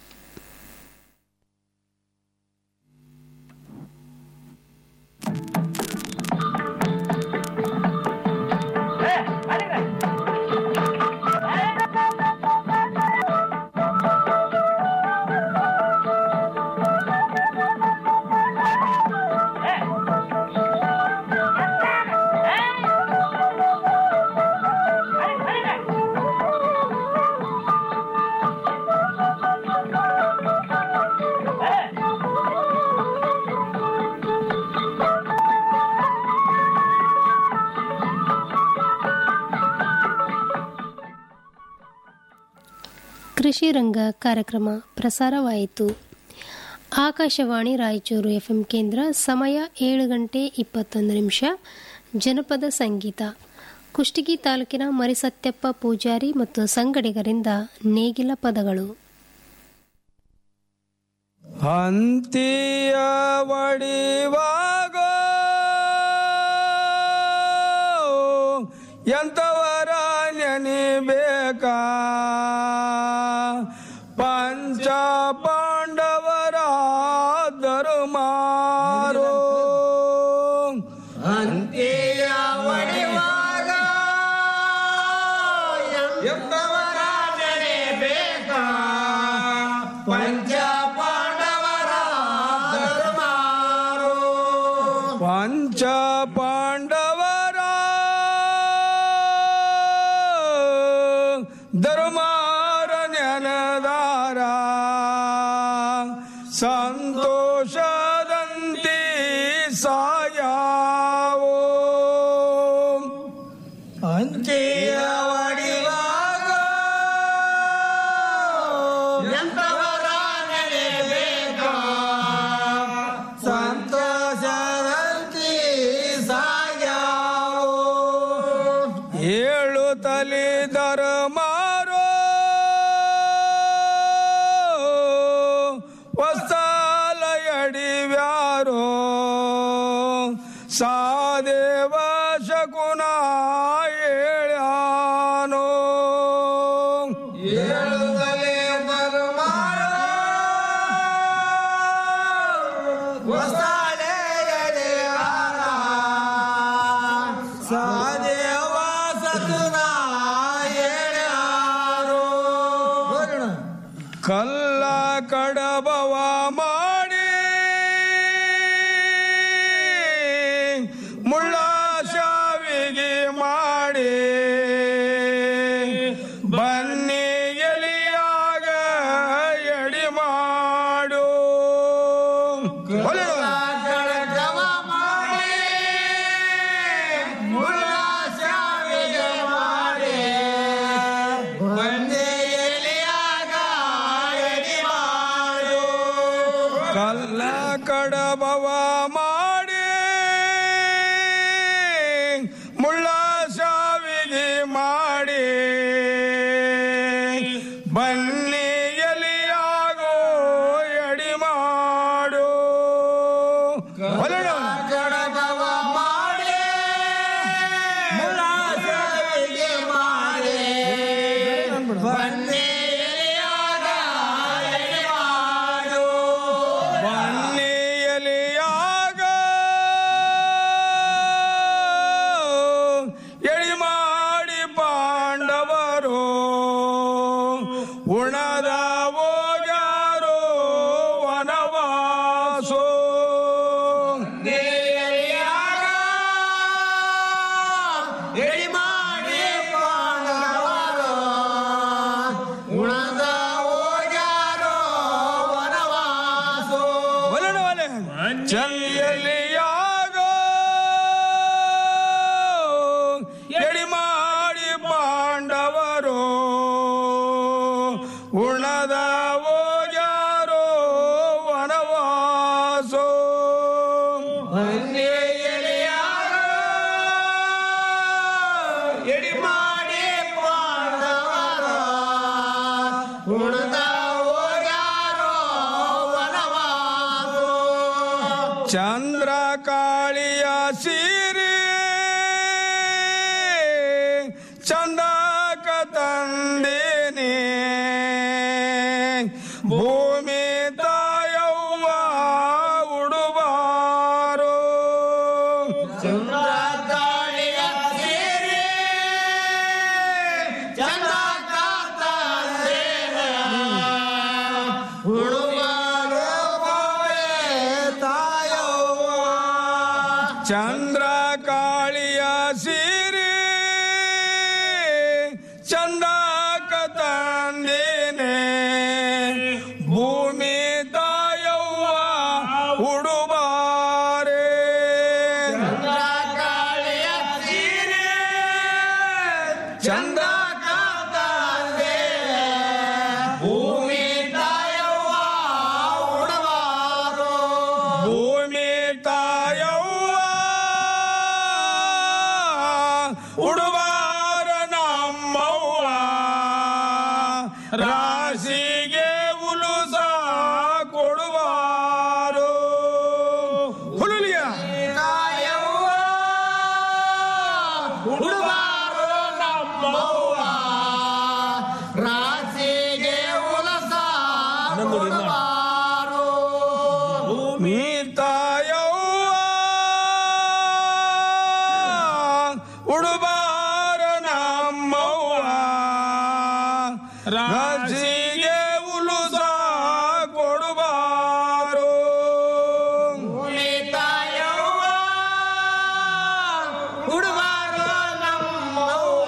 ಕೃಷಿ ರಂಗ ಕಾರ್ಯಕ್ರಮ ಪ್ರಸಾರವಾಯಿತು ಆಕಾಶವಾಣಿ ರಾಯಚೂರು ಎಫ್ಎಂ ಕೇಂದ್ರ ಸಮಯ ಏಳು ಗಂಟೆ ಇಪ್ಪತ್ತೊಂದು ನಿಮಿಷ ಜನಪದ ಸಂಗೀತ ಕುಷ್ಟಗಿ ತಾಲೂಕಿನ ಮರಿಸತ್ಯಪ್ಪ ಪೂಜಾರಿ ಮತ್ತು ಸಂಗಡಿಗರಿಂದ ನೇಗಿಲ ಪದಗಳು ಹಂತಿಯ ಒಡಿವಾಗ ಎಂತವರ ನೆನಿಬೇಕಾ ಪಂಚ ಪಾಂಡವರ ಧರ್ಮಾರು ಹಂತಿಯ ಒಡಿವಾಗ ಎಂತವರ ನೆನೆಬೇಕಾ ಪಂಚ ಪಾಂಡವರ ಧರ್ಮಾರು ಪಂಚ ಪಾಂಡವರ ಧರ್ಮಾರ ನೆನದಾರ ಸಂತೋಷದಂತಿ ಸಾಯಾವೋ ಅಂಚಿಯ ಒಡಿವಾಗ ಎಂತವರ ನೆನೆಬೇಕಾ ಸಂತೋಷದಂತಿ ಸಾಯಾವೋ ಏಳು ತಲೆ ಧರ್ಮಾರೋ ವಸ್ತಾಲ ಎಡಿವ್ಯಾರೋ ಸಾದೇವ ಶಕುನ ಹೇಳ್ಯಾನೋ ಏಳು ತಲೆ ಧರ್ಮಾರೋ ವಸ್ತಾಲ ಎಡಿವ್ಯಾರ ಸಾದೇವ ಸಕುನ ಹೇಳ್ಯಾರೋ ಕಲ್ಲ ಕಡಬವ ಮಾಡಿ ಮುಳ್ಳ ಶಾವಿಗೆ ಮಾಡಿ ಬನ್ನಿ ಎಲಿಯಾಗ ಎಡಿ ಮಾಡು ಕಡಬವ ಮಾಡಿ ಮುಳ್ಳ ಶಾವಿಗೆ ಮಾಡಿ ಬಂದೆ ಎಲಿಯಾಗ ಎಡಿ ಮಾಡು ಕಲ್ಲ ಕಡಬವ ಮಾಡಿ ಮುಳ್ಳ ಸಾವಿಗೆ ಮಾಡಿ ಬನ್ನಿ ಎಲಿಯಾಗೋ ಎಡಿ ಮಾಡು ಕಡಬವ ಮಾಡಿ ಮುಳ್ಳ ಸಾವಿಗೆ ಮಾಡಿ ಬನ್ನಿ ಬನ್ನಿಯಲಿಯಾಗ ಎಳಿ ಮಾಡಿ ಪಾಂಡವರು ಉಣದ ಹೋಗ್ಯಾರೋ ವನವಾಸೋ ಎಳಿ ಮಾಡಿ ಪಾಂಡವರು ಉಣದ ಹೋಗ್ಯಾರೋ ವನವಾಸೋ ಚಲ್ಲಿಯಾಗ ಎಡಿ ಮಾಡಿ ಪಾಂಡವರು ಉಣದ ಹೋಗ್ಯಾರೋ ವನವಾಸೋ ಎಡಿ ಮಾಡಿ ಪಾಂಡವರು ಉಣದ ಹೋಗ್ಯಾರೋ ವನವಾಸೋ ಚಂದ್ರ ಕಾಳಿಯ ಸೀರೆ ಚಂದಕ ತಂದೇನೆ ಭೂಮಿ ತಾಯವ್ವ ಉಡುಬಾರೋ ಚಂದ್ರ ಕಾಳಿಯ ಸೀರೆ ಚಂದಕ ತಂದೇನೆ ಉಡುಬಾರೋ ತಾಯವ್ವ ಚಂದ್ರ ಕಾಳಿಯ ಸೀರೆ ಚಂದಕ ತಂದೇನೆ ಭೂಮಿ ತಾಯವ್ವ ಉಡುಬಾರೆ ಕಾಳಿಯ ಸೀರೆ ಚಂದಕ ತಂದೇನೆ ಭೂಮಿ ತಾಯವ್ವ ಉಡಬಾರೋ ಭೂಮಿ ತಾಯವ್ವ ಉಡುವಾರ ನಮ್ಮವ್ವ ರಾಶಿಗೆ ಉಲುಸ ಕೊಡುವಾರು ಹುಲಿಯ ತಾಯವ್ವ ಉಡುವಾರು ನಮ್ಮವ್ವ ರಾಶಿಗೆ ಉಲಸ ಕೊಡುವಾರು ಭೂಮಿ ತಾಯವ್ವ ಉಡುಬಾರ ನಮ್ಮವ್ವ ರಾಜಿಗೆ ಉಲುಸ ಕೊಡುಬಾರು ಭೂಮಿ ತಾಯವ್ವ ಉಡುಬಾರ ನಮ್ಮವ್ವ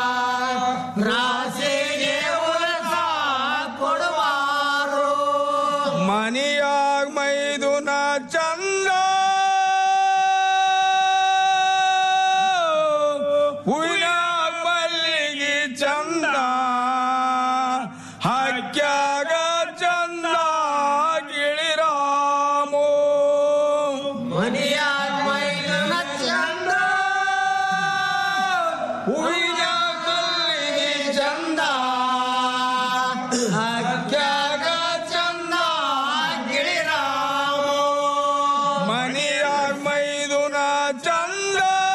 ರಾಶಿಗೆ ಉಲಸ ಕೊಡುವಾರು ಮನಿಯಾಗ ಮೈದುನ ಚಂದ ಹುಯ್ಯಾಗ ಮಲ್ಲಿಗೆ ಚಂದ ಹಕ್ಕ್ಯಾಗ ಚಂದ ಗಿಳಿರಾಮೋ ಮನಿಯಾಗ ಮೈದುನ ಚಂದ ಹುಯ್ಯಾಗ ಮಲ್ಲಿಗೆ ಚಂದ ಹಕ್ಕ್ಯಾಗ ಚಂದ ಗಿಳಿರಾಮೋ ಮನಿಯಾಗ ಮೈದುನ ಚಂದ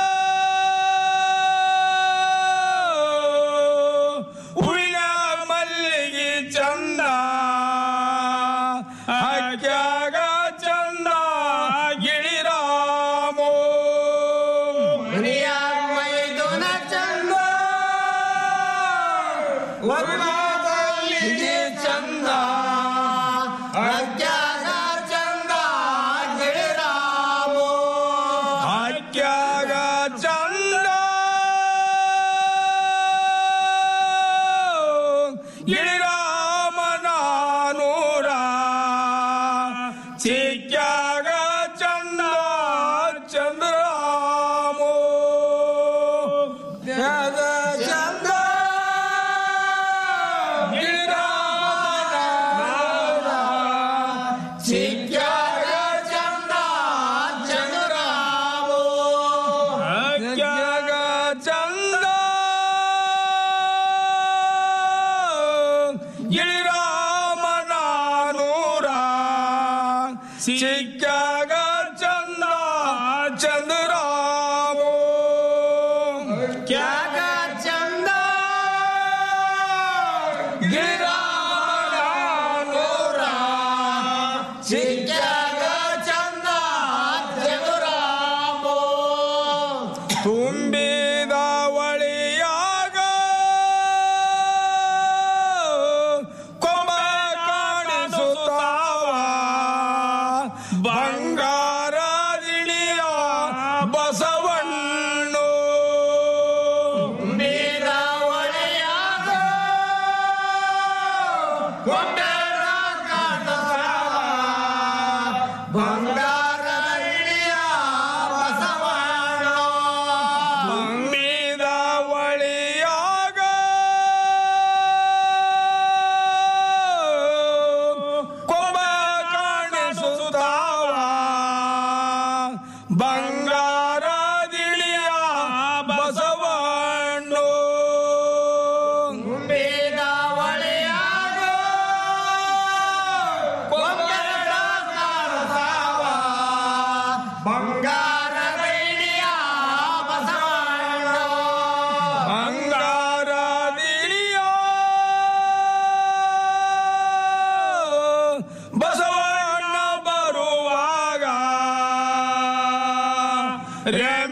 ಹುಯ್ಯಾಗ ಮಲ್ಲಿಗೆ ಚಂದ ಹಕ್ಕ್ಯಾಗ ಚಂದ ಗಿಳಿರಾಮೋ ಮನಿಯಾಗ ಮೈದುನ ಚಂದ ಮಲ್ಲಿಗೆ ಚಂದ ಹಕ್ಕ್ಯಾಗ ಚಂದ ಗಿಳಿರಾಮೋ ಹಕ್ಕ್ಯಾಗ ಚಂದ ಗಿಳಿರಾಮನಾನೂರ ಚಿಕ್ಕ್ಯಾಗ ಚಂದ ಚಂದ್ರಾಮೋ ತ್ಯಾಗ ಚಂದ ಗಿಳಿರಾಮನಾನೂರ ಚಿಕ್ಕ್ಯಾಗ ಸಿಕ್ಕಾಗ ಚಂದ ಚಂದ್ರಾಮೋ ಕ್ಯಾಗ ಚಂದ ಗಿರಾನೂರ ಸಿಕ್ಕಾಗ ಚಂದ ಚಂದ್ರಾಮೋ ತುಂಬಿದ ಒಳಿಯಾಗ ಕೊಂಬ ಕಾಣಿಸುತ್ತಾವ ಬಂಗಾರ ದಿಳಿಯ ಬಸವಣ್ಣು ತುಂಬಿದ ಒಳಿಯಾಗ ಕೊಂಬೆರ ಕಾಣಿಸುತ್ತಾವ ಬಂಗಾರ ದಿಳಿಯ ಬಸವಣ್ಣು ತುಂಬಿದ ಒಳಿಯಾಗ ಕೊಂಬ ಕಾಣಿಸುತ್ತಾವ ಬಂಗಾರ ದಿಳಿಯ ಬಸವಣ್ಣು ತುಂಬಿದ ಒಳಿಯಾಗ ಕೊಂಬೆರ ಕಾಣಿಸುತ್ತಾವ ಬಂಗಾರ ದಿಳಿಯ ಬಸವಣ್ಣು ಬಂಗಾರ ದಿಳಿಯ ಬಸವಣ್ಣ ಬರುವಾಗ ರೇ